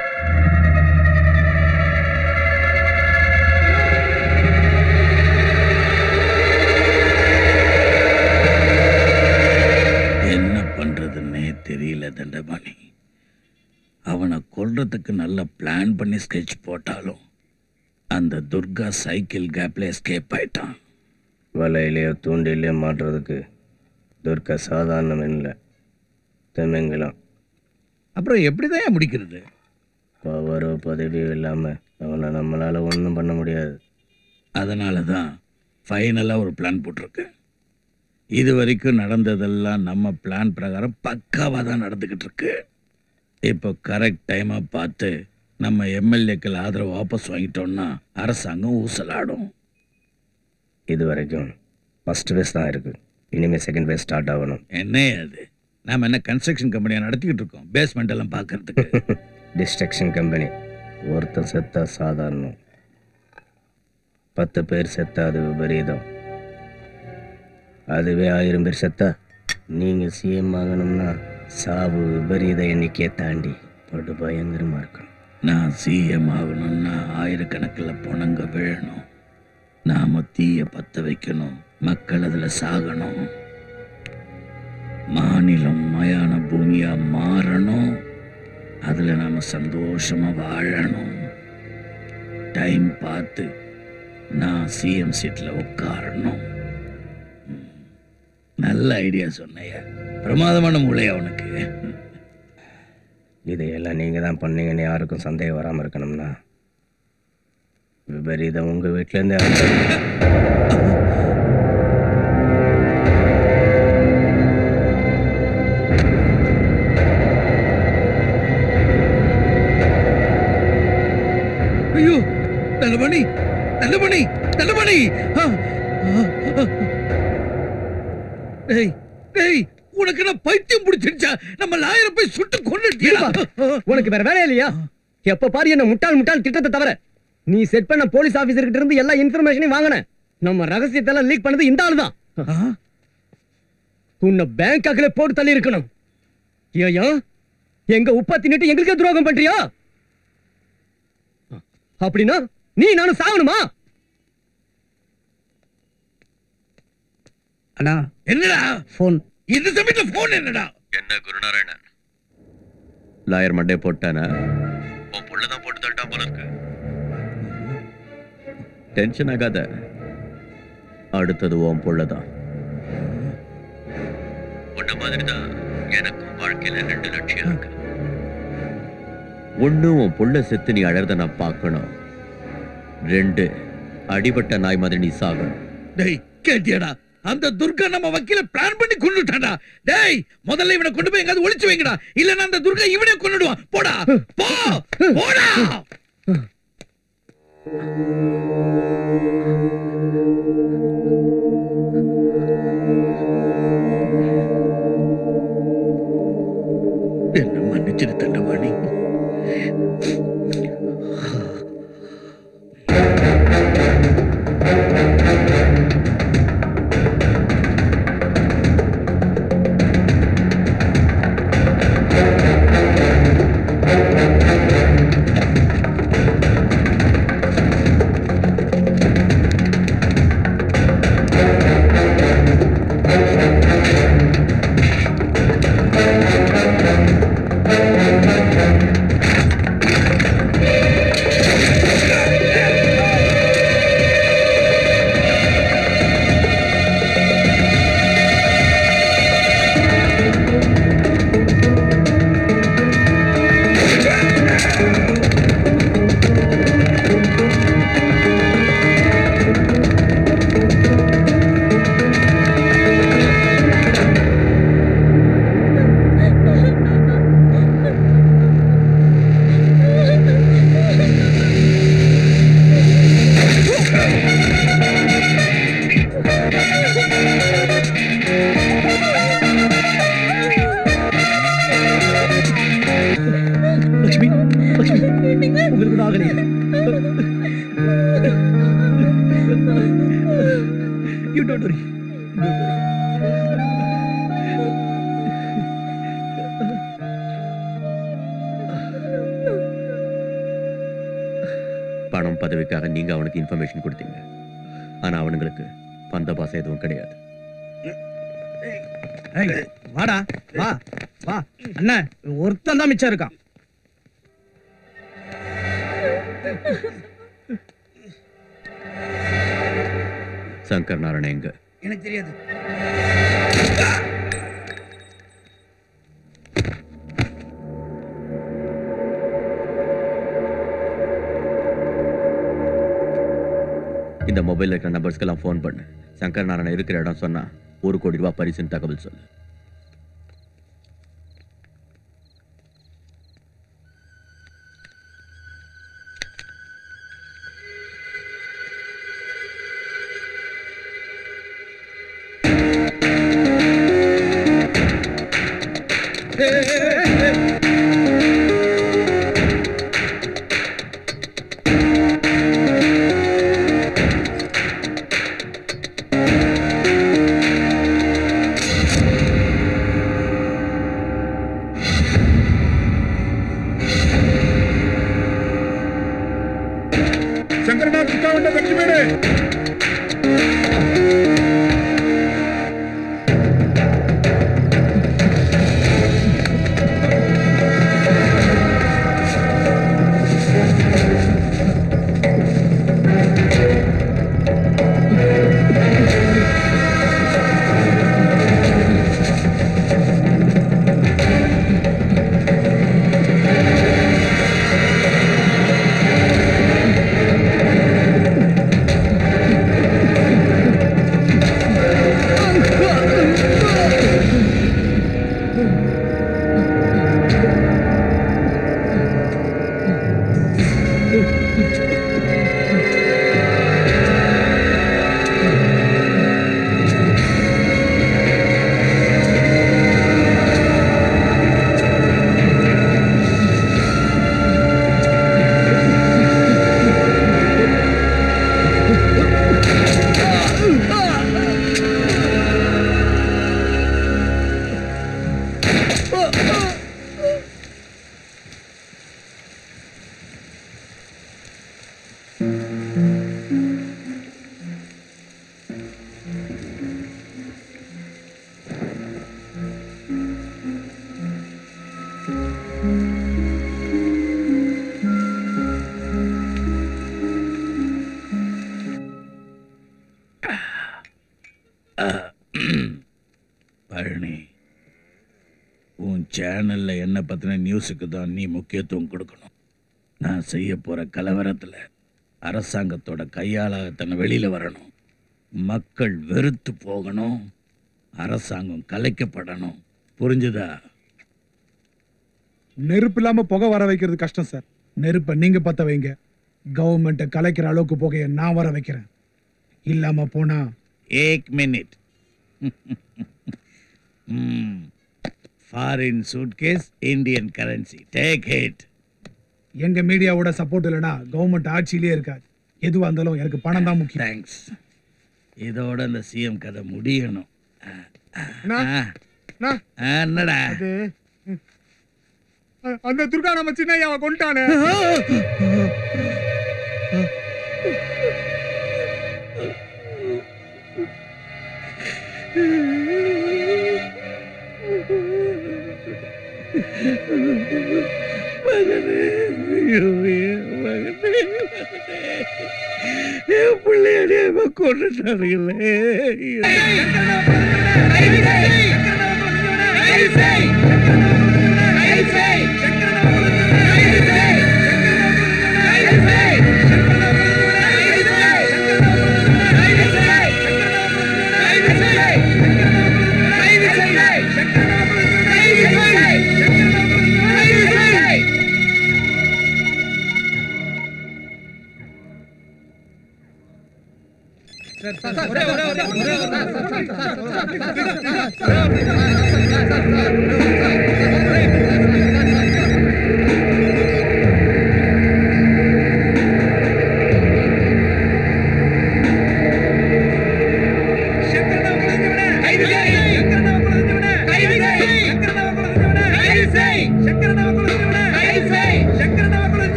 என்ன பண்றதுன்னே தெரியல தண்டபாணி அவனை கொல்றதுக்கு நல்ல பிளான் பண்ணி ஸ்கெட்ச் போட்டாலும் அந்த துர்கா சைக்கிள் கேப்ல எஸ்கேப் ஆயிட்டான் வலையிலையோ தூண்டிலையோ மாட்டுறதுக்கு துர்க்கா சாதாரணம் இல்லை திமிங்கலம் அப்புறம் எப்படிதான் முடிக்கிறது பவரோ பதவியோ இல்லாமல் அவனை நம்மளால் ஒன்றும் பண்ண முடியாது அதனால தான் ஃபைனலாக ஒரு பிளான் போட்டிருக்கேன் இது வரைக்கும் நடந்ததெல்லாம் நம்ம பிளான் பிரகாரம் பக்காவாக தான் நடந்துக்கிட்டு இருக்கு இப்போ கரெக்ட் டைமாக பார்த்து நம்ம எம்எல்ஏக்கள் ஆதரவு வாபஸ் வாங்கிட்டோம்னா அரசாங்கம் ஊசலாடும் இது வரைக்கும் ஃபஸ்ட் ஃபேஸ் தான் இருக்குது இனிமேல் செகண்ட் ஃபேஸ் ஸ்டார்ட் ஆகணும் என்ன அது நாம என்ன கன்ஸ்ட்ரக்ஷன் கம்பெனியாக நடத்திக்கிட்டு இருக்கோம் பேஸ்மெண்ட் எல்லாம் பார்க்கறதுக்கு டிஸ்ட்ரக்ஷன் கம்பெனி ஒருத்தன் செத்தா சாதாரணம் பத்து பேர் செத்தா அது விபரீதம் அதுவே ஆயிரம் பேர் செத்தா நீங்கள் சிஎம் ஆகணும்னா சாவு விபரீத எண்ணிக்கையை தாண்டி படு பயங்கரமாக இருக்கணும் நான் சிஎம் ஆகணும்னா ஆயிரக்கணக்கில் பணங்க விழணும் நாம தீய பத்த வைக்கணும் மக்கள் அதில் சாகணும் மாநிலம் மயான பூமியா மாறணும் அதுல நாம சந்தோஷமா வாழணும் டைம் பார்த்து நான் சிஎம் சீட்ல உட்காரணும் ம். நல்ல ஐடியா சொன்னைய பிரமாதமான மூளை அவனுக்கு இதையெல்லாம் நீங்கள் தான் பண்ணீங்கன்னு யாருக்கும் சந்தேகம் வராமல் இருக்கணும்னா விபரீதம் உங்கள் வீட்டிலேருந்தே ஐயோ நல்லபணி நல்லபணி நல்லபணி ஆ, ஆ, ஆ. டேய் டேய் உனக்கு என்ன பைத்தியம் பிடிச்சிருச்சா நம்ம லாயரை போய் சுட்டு கொண்டுட்டியா உனக்கு வேற வேலை இல்லையா எப்ப பாரு என்ன முட்டாள் முட்டாள் திட்டத்தை தவிர நீ செட் பண்ண போலீஸ் ஆபீசர் கிட்ட இருந்து எல்லா இன்ஃபர்மேஷனையும் வாங்கின நம்ம ரகசியத்தை எல்லாம் லீக் பண்ணது இந்த ஆளு தான் உன்னை பேங்காக்ல போட்டு தள்ளி இருக்கணும் ஏயா எங்க உப்பா தின்னுட்டு எங்களுக்கே துரோகம் பண்றியா அப்படின்னா நீ நானும் சாகணுமா அண்ணா என்னடா ஃபோன் இந்த சமயத்துல போன் என்னடா என்ன குருநாராயணன் லாயர் மண்டே போட்டானா உன் புள்ள தான் போட்டு தள்ளிட்டான் போல இருக்கு டென்ஷன் ஆகாத அடுத்தது உன் புள்ள தான் உன்ன மாதிரி தான் எனக்கும் வாழ்க்கையில ரெண்டு லட்சியம் இருக்கு ஒண்ணு உன் புள்ள செத்து நீ அழறத நான் பார்க்கணும் ரெண்டு அடிபட்ட நாய் மாதிரி நீ சாகணும் டேய் கேட்டியாடா அந்த துர்கா நம்ம வக்கீல பிளான் பண்ணி கொண்டுட்டாடா டேய் முதல்ல இவனை கொண்டு போய் எங்காவது ஒளிச்சு வைங்கடா இல்லன்னா அந்த துர்கா இவனே கொன்னுடுவான் போடா போ போடா என்ன மன்னிச்சிரு தண்டவாணி உங்களுக்கு ஒண்ணும் ஆகலையே யூ டோன்ட் வரி பணம் பதவிக்காக நீங்க அவனுக்கு இன்ஃபர்மேஷன் கொடுத்தீங்க ஆனா அவனுங்களுக்கு பந்த பாசம் எதுவும் கிடையாது ஏய், வாடா வா வா அண்ணன் ஒருத்தன் தான் மிச்சம் இருக்கான் சங்கர் நாராயண எங்க எனக்கு தெரியாது இந்த மொபைல்ல இருக்கிற நம்பர்ஸ்க்கெல்லாம் ஃபோன் பண்ணு சங்கர் நாராயணன் இருக்கிற இடம் சொன்னா ஒரு கோடி ரூபாய் பரிசுன்னு தகவல் சொல்லு ಶಂಕರಣ್ಣ ಸಿಕ್ಕಾಪಟ್ಟೆ ತಕ್ಷಬೇಡಿ பழனி உன் சேனல்ல என்ன பத்தின நியூஸுக்கு தான் நீ முக்கியத்துவம் கொடுக்கணும் நான் செய்ய போற கலவரத்துல அரசாங்கத்தோட கையாளாகத்தனை வெளியில வரணும் மக்கள் வெறுத்து போகணும் அரசாங்கம் கலைக்கப்படணும் புரிஞ்சுதா நெருப்பு இல்லாம புகை வர வைக்கிறது கஷ்டம் சார் நெருப்பை நீங்க பத்த வைங்க கவர்மெண்ட்டை கலைக்கிற அளவுக்கு புகையை நான் வர வைக்கிறேன் இல்லாம போனா ஏக் minute foreign suitcase Indian currency take it எங்க மீடியாவோட சப்போர்ட் இல்லைன்னா கவர்மெண்ட் ஆட்சியிலே இருக்காது எதுவா இருந்தாலும் எனக்கு பணம் தான் முக்கியம் தேங்க்ஸ் இதோட இந்த சிஎம் கதை முடியணும் அண்ணா, ஆ. அண்ணா, ஆ, என்னடா அது அ- அந்த துர்கா நம்ம சின்ன அவன் கொண்டானே மகனே ஐயோ, என் மகனே மகனே என் பிள்ளையடே கொண்டுட்டாருங்களே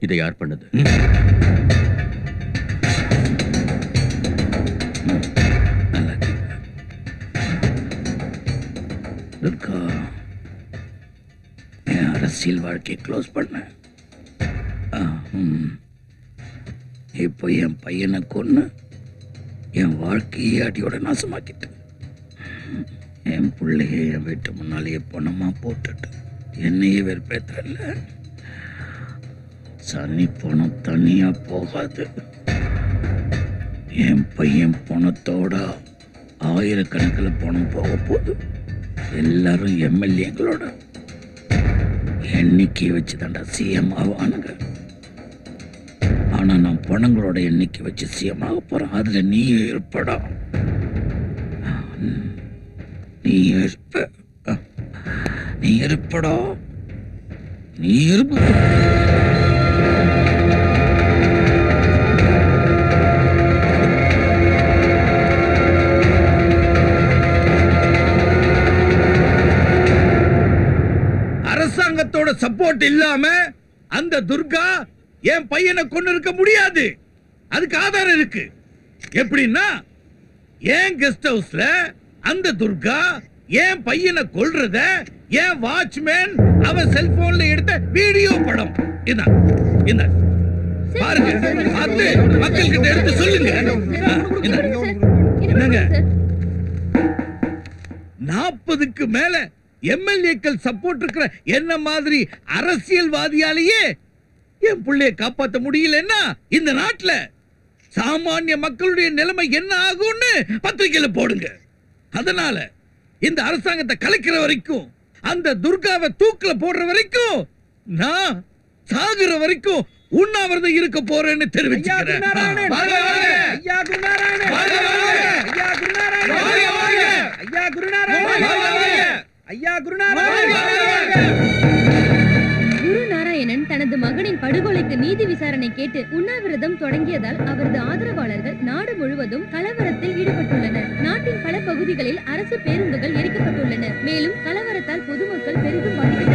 இதை யார் பண்ணது துர்கா என் அரசியல் வாழ்க்கையை க்ளோஸ் பண்ண இப்போ என் பையனை கொன்னு என் வாழ்க்கையை அடியோட நாசமாக்கிட்டேன் என் பிள்ளைய என் வீட்டு முன்னாலேயே பணமா போட்டுட்டு என்னையே வெறுப்பேத்தல சனி பணம் தனியா போகாது என் பையன் பணத்தோட ஆயிரக்கணக்கில் பணம் போக போகுது எல்லாரும் எம்எல்ஏங்களோட எண்ணிக்கை வச்சு தாண்டா சிஎம் ஆவானுங்க ஆனா நான் பணங்களோட எண்ணிக்கை வச்சு சிஎம் ஆக போறேன் அதுல நீ இருப்படா நீ இருப்ப நீ இருப்படா நீ இருப்ப அரசாங்கத்தோட சப்போர்ட் இல்லாம அந்த துர்கா என் பையனை கொண்டு இருக்க முடியாது அதுக்கு ஆதாரம் இருக்கு எப்படின்னா என் கெஸ்ட் ஹவுஸ்ல அந்த துர்கா என் பையனை கொல்றத என் வாட்ச்மேன் அவன் செல்போன்ல எடுத்த வீடியோ படம் இதான் இந்த பாருங்க பார்த்து மக்கள் கிட்ட எடுத்து சொல்லுங்க ஆ, இந்தா. என்னங்க நாற்பதுக்கு மேல எம்எல்ஏக்கள் சப்போர்ட் இருக்கிற என்ன மாதிரி அரசியல்வாதியாலேயே என் பிள்ளைய காப்பாத்த முடியலன்னா இந்த நாட்டுல சாமானிய மக்களுடைய நிலைமை என்ன ஆகும்னு பத்திரிக்கையில போடுங்க அதனால இந்த அரசாங்கத்தை கலைக்கிற வரைக்கும் அந்த துர்காவை தூக்குல போடுற வரைக்கும் நான் சாகுற வரைக்கும் உண்ணாவிரதம் இருக்க போறேன்னு தெரிவிச்சுக்கிறேன் வாங்க, வாங்க. ஐயா குருநாராயணன் வாங்க, வாங்க. ஐயா குருநாராயணன் வாங்க, வாங்க. ஐயா குருநாராயணன் வாங்க, வாங்க. ஐயா குருநாராயணன் குரு நாராயணன் தனது மகனின் படுகொலைக்கு நீதி விசாரணை கேட்டு உண்ணாவிரதம் தொடங்கியதால் அவரது ஆதரவாளர்கள் நாடு முழுவதும் கலவரத்தில் ஈடுபட்டுள்ளனர் நாட்டின் பல பகுதிகளில் அரசு பேருந்துகள் எரிக்கப்பட்டுள்ளன மேலும் கலவரத்தால் பொதுமக்கள் பெரிதும்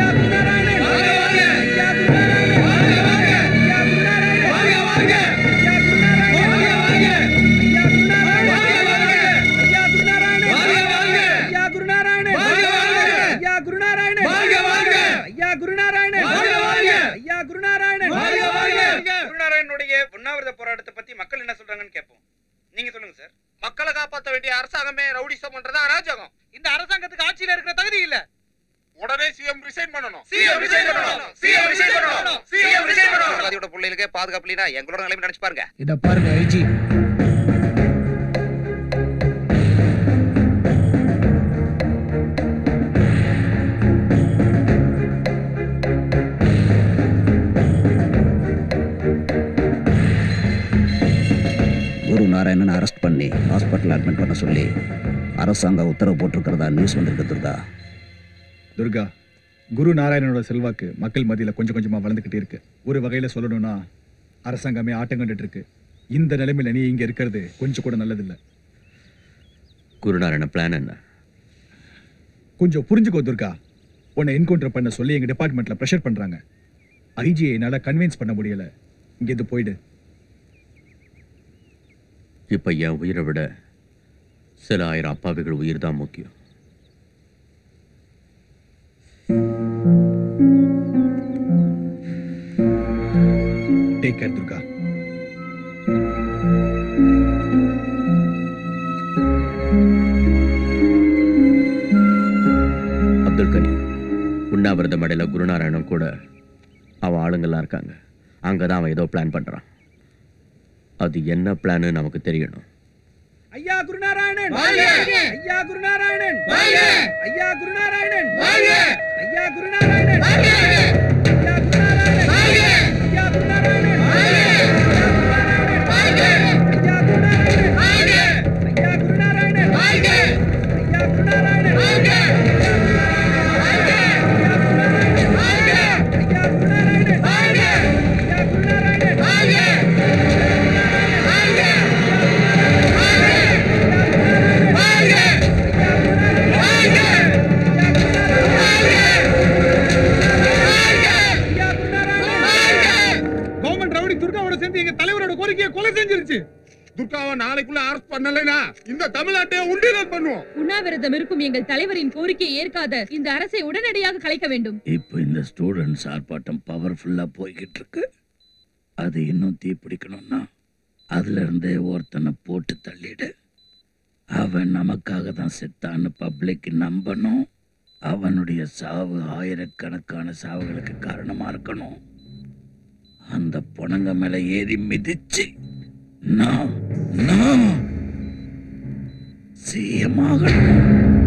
ஐயா குருநாராயணன் ஐயா குருநாராயணன் ஐயா குருநாராயணன் ஐயா குருநாராயணன் குருநாராயணனுடைய உண்ணாவிரத போராட்டத்தை பத்தி மக்கள் என்ன சொல்றாங்கன்னு கேட்போம் நீங்க சொல்லுங்க சார் மக்களை காப்பாத்த வேண்டிய அரசாங்கமே ரவுடிசம் பண்றதா அராஜகம் இந்த அரசாங்கத்துக்கு ஆட்சியில இருக்கிற தகுதி இல்ல உடனே சிஎம் ரிசைன் பண்ணணும் சிஎம் ரிசைன் பண்ணணும் சிஎம் ரிசைன் பண்ணணும் சிஎம் ரிசைன் பண்ணணும் அதோட பிள்ளைகளுக்கே பாதுகாப்பு இல்லைனா எங்களோட நிலைமை நினைச்சு பாருங்க இத பாருங்க ஐஜி குரு நாராயணன் அரெஸ்ட் பண்ணி ஹாஸ்பிட்டல் அட்மிட் பண்ண சொல்லி அரசாங்கம் உத்தரவு போட்டிருக்கிறதா நியூஸ் வந்திருக்கு துர்கா துர்கா குரு நாராயணனோட செல்வாக்கு மக்கள் மத்தியில கொஞ்சம் கொஞ்சமா வளர்ந்துகிட்டே இருக்கு ஒரு வகையில சொல்லணும்னா அரசாங்கமே ஆட்டம் கண்டுட்டு இருக்கு இந்த நிலைமையில நீ இங்க இருக்கிறது கொஞ்சம் கூட நல்லதில்லை குருநாராயண பிளான் என்ன கொஞ்சம் புரிஞ்சுக்கோ துர்கா உன்னை என்கவுண்டர் பண்ண சொல்லி எங்க டிபார்ட்மெண்ட்ல ப்ரெஷர் பண்றாங்க ஐஜியை என்னால கன்வின்ஸ் பண்ண முடியல இங்கேருந்து போயிடு இப்ப என் உயிரை விட சில ஆயிரம் அப்பாவிகள் உயிர் தான் முக்கியம் டேக் கேர் துர்கா அப்துல் கனி உண்ணாவிரத மடையில குருநாராயணன் கூட அவன் ஆளுங்கெல்லாம் இருக்காங்க அங்கதான் அவன் ஏதோ பிளான் பண்றான் அது என்ன பிளான்னு நமக்கு தெரியணும் ஐயா குருநாராயணன் வாழ்க! ஐயா குருநாராயணன் வாழ்க! ஐயா குருநாராயணன் வாழ்க! ஐயா குருநாராயணன் வாழ்க! ஐயா குருநாராயணன் வாழ்க! ஐயா குருநாராயணன் வாழ்க! வாழ்க! ஐயா குருநாராயணன் வாழ்க! ஐயா குருநாராயணன் வாழ்க! ஐயா குருநாராயணன் வாழ்க! வாழ்க! சேர்ந்து எங்க தலைவரோட கோரிக்கையை கொலை செஞ்சிருச்சு துர்காவை நாளைக்குள்ள அரெஸ்ட் பண்ணலைனா இந்த தமிழ்நாட்டையே உண்டியல் பண்ணுவோம் உண்ணாவிரதம் இருக்கும் எங்கள் தலைவரின் கோரிக்கையை ஏற்காத இந்த அரசை உடனடியாக கலைக்க வேண்டும் இப்போ இந்த ஸ்டூடெண்ட்ஸ் ஆர்ப்பாட்டம் பவர்ஃபுல்லா போய்கிட்டு இருக்கு அது இன்னும் தீப்பிடிக்கணும்னா அதுல இருந்தே ஒருத்தனை போட்டு தள்ளிடு அவன் நமக்காக தான் செத்தான்னு பப்ளிக் நம்பணும் அவனுடைய சாவு ஆயிரக்கணக்கான சாவுகளுக்கு காரணமா இருக்கணும் அந்த பொணங்க மேல ஏறி மிதிச்சு நான் நான் சீயமாகணும்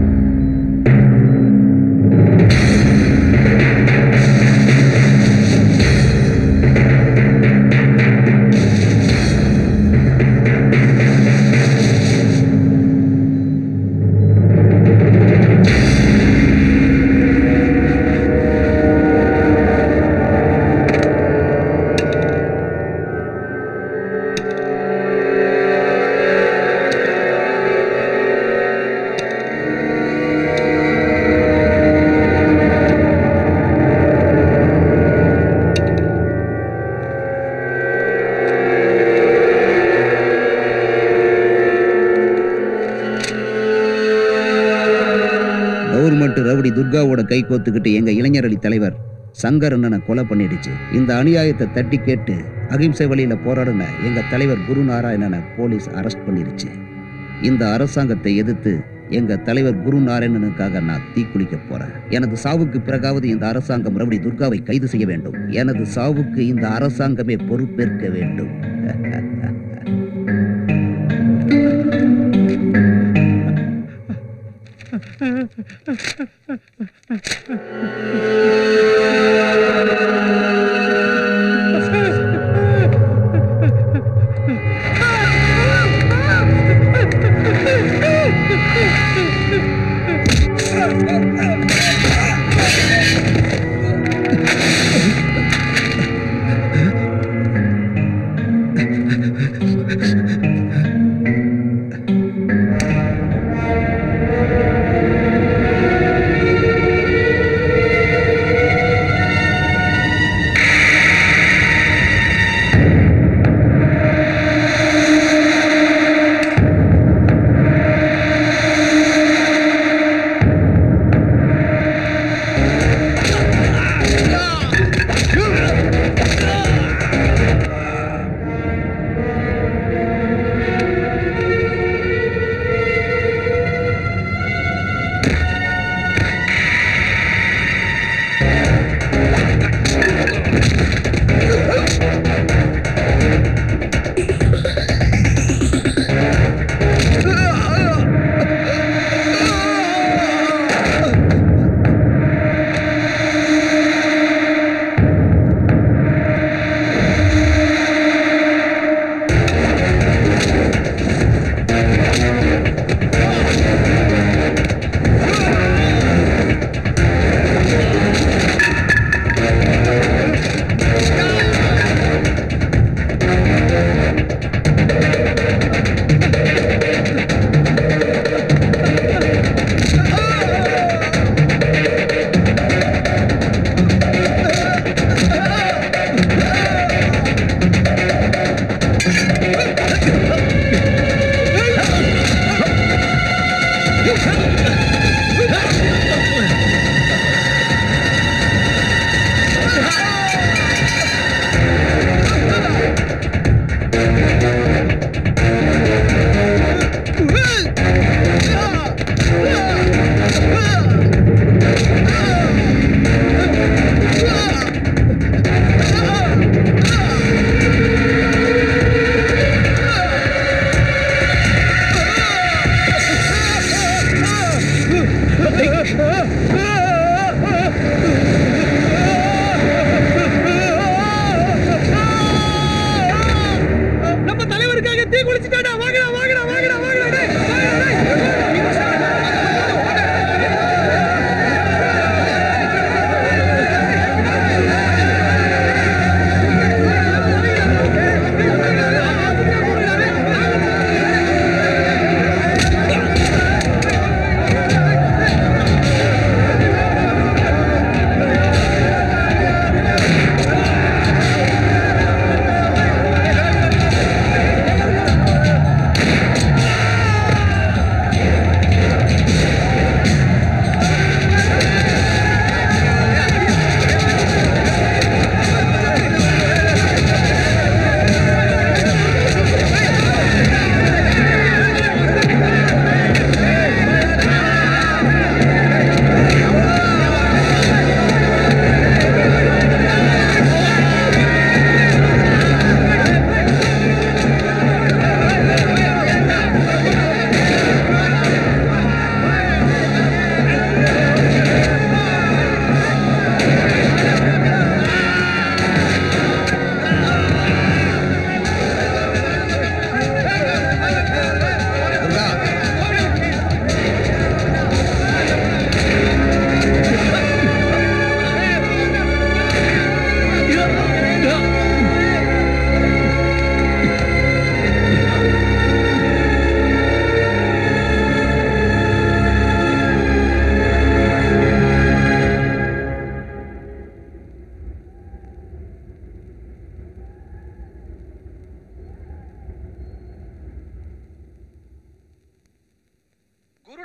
கவர்மெண்ட் ரவுடி துர்காவோட கை கோத்துக்கிட்டு எங்க இளைஞரணி தலைவர் சங்கர் அண்ணனை கொலை பண்ணிடுச்சு இந்த அநியாயத்தை தட்டி கேட்டு அகிம்சை வழியில போராடின எங்க தலைவர் குரு நாராயணனை போலீஸ் அரெஸ்ட் பண்ணிடுச்சு இந்த அரசாங்கத்தை எதிர்த்து எங்க தலைவர் குரு நாராயணனுக்காக நான் தீக்குளிக்க போறேன் எனது சாவுக்கு பிறகாவது இந்த அரசாங்கம் ரவுடி துர்காவை கைது செய்ய வேண்டும் எனது சாவுக்கு இந்த அரசாங்கமே பொறுப்பேற்க வேண்டும்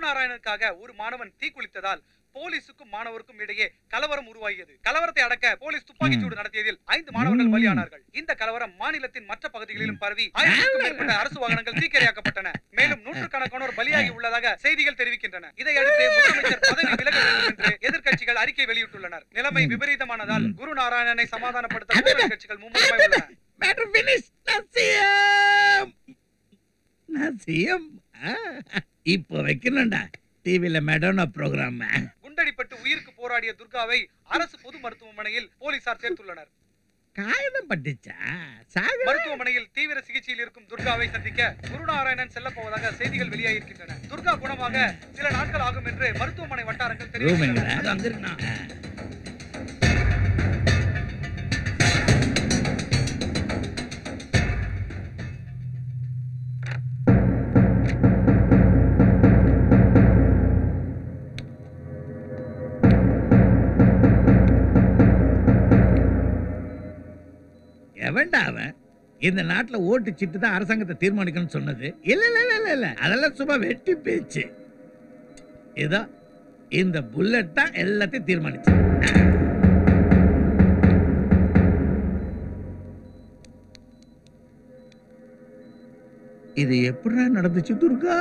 குருநாராயணனுக்காக ஒரு மாணவன் தீக்குளித்ததால் போலீசுக்கும் மாணவருக்கும் இடையே கலவரம் உருவாகியது கலவரத்தை அடக்க போலீஸ் துப்பாக்கிச் சூடு நடத்தியதில் ஐந்து மாணவர்கள் பலியானார்கள் இந்த கலவரம் மாநிலத்தின் மற்ற பகுதிகளிலும் பரவி ஆயிரத்துக்கும் மேற்பட்ட அரசு வாகனங்கள் தீக்கிரையாக்கப்பட்டன மேலும் நூற்றுக்கணக்கானோர் பலியாகி உள்ளதாக செய்திகள் தெரிவிக்கின்றன இதையடுத்து முதலமைச்சர் பதவி விலக வேண்டும் என்று எதிர்க்கட்சிகள் அறிக்கை வெளியிட்டுள்ளனர் நிலைமை விபரீதமானதால் குரு நாராயணனை சமாதானப்படுத்த கூட்டணி கட்சிகள் மும்முரமாய் உள்ளன மேட்டர் ஃபினிஷ் நான் சிஎம் நான் சிஎம் இப்போ வைக்கணும்டா டிவில மெடோனா ப்ரோக்ராம் குண்டடிப்பட்டு உயிருக்கு போராடிய துர்காவை அரசு பொது மருத்துவமனையில் போலீசார் சேர்த்துள்ளனர் காயம் பட்டுச்சா சாக மருத்துவமனையில் தீவிர சிகிச்சையில் இருக்கும் துர்காவை சந்திக்க குருநாராயணன் செல்ல போவதாக செய்திகள் வெளியாகியிருக்கின்றன துர்கா குணமாக சில நாட்கள் ஆகும் என்று மருத்துவமனை வட்டாரங்கள் ரூம் எங்கடா தெரிவிக்கின்றன அது அங்க இருக்கணும் எவன்டா அவன் இந்த நாட்டுல ஓட்டு சிட்டு தான் அரசாங்கத்தை தீர்மானிக்கணும்னு சொன்னது இல்ல இல்ல இல்ல இல்ல இல்ல அதெல்லாம் சும்மா வெட்டி பேச்சு இதோ இந்த புல்லட் தான் எல்லாத்தையும் தீர்மானிச்சு இது எப்படிடா நடந்துச்சு துர்கா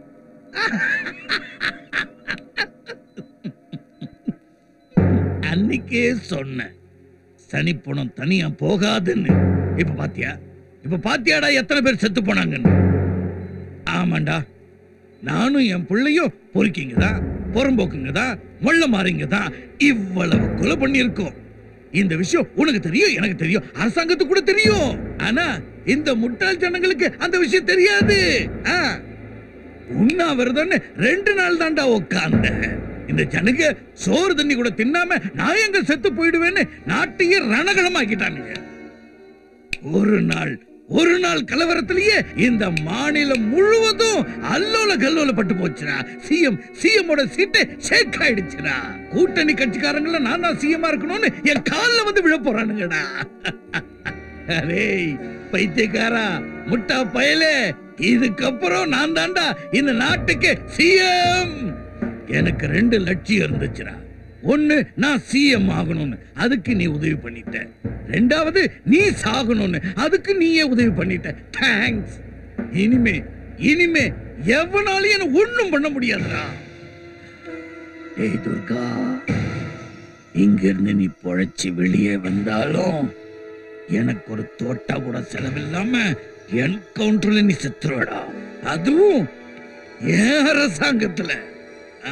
அன்னைக்கே சொன்னேன் சனிப்பணம் தனியா போகாதுன்னு இப்ப பாத்தியா இப்ப பாத்தியாடா எத்தனை பேர் செத்து போனாங்கன்னு ஆமாண்டா நானும் என் பிள்ளையும் பொறுக்கிங்க தான் புறம்போக்குங்க தான் முள்ள மாறிங்க தான் இவ்வளவு கொலை பண்ணியிருக்கோம் இந்த விஷயம் உனக்கு தெரியும் எனக்கு தெரியும் அரசாங்கத்துக்கு கூட தெரியும் ஆனா இந்த முட்டாள் ஜனங்களுக்கு அந்த விஷயம் தெரியாது ஆ. உண்ணாவிரதம்னு ரெண்டு நாள் தான்டா உட்கார்ந்த இந்த ஜனங்க சோறு தண்ணி கூட தின்னாம நான் எங்க செத்து போயிடுவேன்னு நாட்டையே ரணகலமாக்கிட்டானுங்க ஒரு நாள் ஒரு நாள் கலவரத்திலேயே இந்த மாநிலம் முழுவதும் அல்லோல கல்லோல பட்டு போச்சுடா சிஎம் சிஎம் ஓட சீட்டு ஷேக் ஆயிடுச்சுடா கூட்டணி கட்சிக்காரங்கள நான் தான் சிஎம்மா இருக்கணும்னு என் கால்ல வந்து விழ போறானுங்கடா அரே பைத்தியக்காரா முட்டா பயலே இதுக்கப்புறம் நான் தான்டா இந்த நாட்டுக்கு சிஎம் எனக்கு ரெண்டு லட்சியம் இருந்துச்சுடா ஒண்ணு நான் சிஎம் ஆகணும்னு அதுக்கு நீ உதவி பண்ணிட்ட ரெண்டாவது நீ சாகணும்னு அதுக்கு நீயே உதவி பண்ணிட்ட தேங்க்ஸ் இனிமே இனிமே எவனாலையும் என்ன ஒண்ணும் பண்ண முடியாதுடா ஏய் துர்கா இங்க இருந்து நீ பொழைச்சு வெளியே வந்தாலும் எனக்கு ஒரு தோட்டா கூட செலவில்லாம என்கவுண்டர்ல நீ செத்துருவடா அதுவும் என் அரசாங்கத்துல ஆ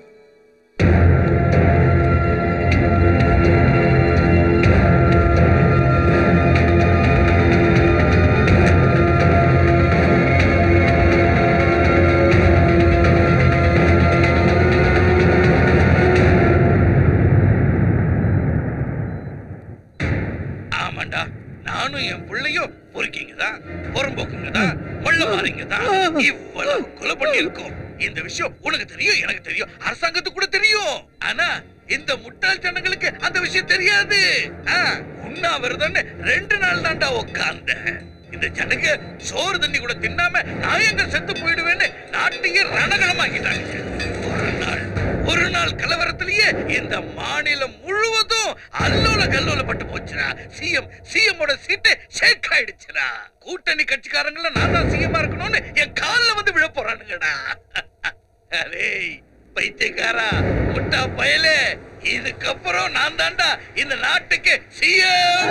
ஆமாண்டா நானும் என் பிள்ளையும் பொறுக்கிங்க தான் புறம்போக்குங்க தான் முள்ள மாறிங்க தான் இவ்வளவு கொலை பண்ணியிருக்கோம் இந்த விஷயம் உனக்கு தெரியும் எனக்கு தெரியும் அரசாங்கத்துக்கு கூட தெரியும் ஆனா இந்த முட்டாள் ஜனங்களுக்கு அந்த விஷயம் தெரியாது ஆ, உண்ணாவிரதம்னு ரெண்டு நாள் தான்டா உட்கார்ந்த இந்த ஜனங்க சோறு தண்ணி கூட தின்னாம நான் எங்க செத்து போயிடுவேன்னு நாட்டையே ரணகலமாக்கிட்டாங்க ஒரு நாள் ஒரு நாள் கலவரத்திலேயே இந்த மாநிலம் முழுவதும் அல்லோல கல்லோல பட்டு போச்சுடா சிஎம் சிஎம் ஓட சீட்டு ஷேக் ஆயிடுச்சுடா கூட்டணி கட்சிக்காரங்கள நான் தான் சிஎம்மா இருக்கணும்னு என் கால்ல வந்து விழ போறானுங்கடா அரே பைத்தியக்காரா முட்டா பயலே இதுக்கப்புறம் நான் தான்டா இந்த நாட்டுக்கு சிஎம்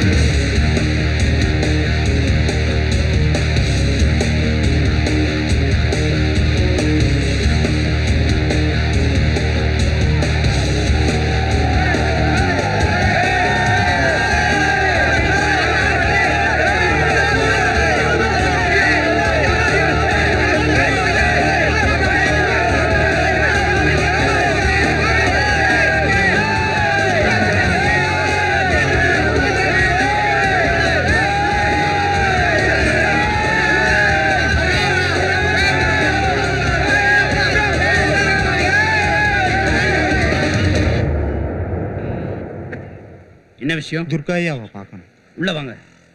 ஆ என்ன விஷயம் துர்காயாவை பார்க்கணும் உள்ள வாங்க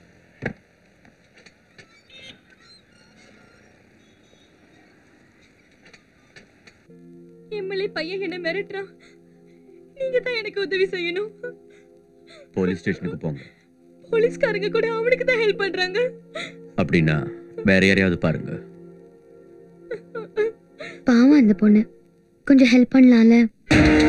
எம்எல்ஏ பையன் என்ன மிரட்டுறான் நீங்க தான் எனக்கு உதவி செய்யணும் போலீஸ் ஸ்டேஷனுக்கு போங்க போலீஸ்காரங்க கூட அவனுக்கு தான் ஹெல்ப் பண்றாங்க அப்படின்னா வேற யாரையாவது பாருங்க பாவம் அந்த பொண்ணு கொஞ்சம் ஹெல்ப் பண்ணலாம்ல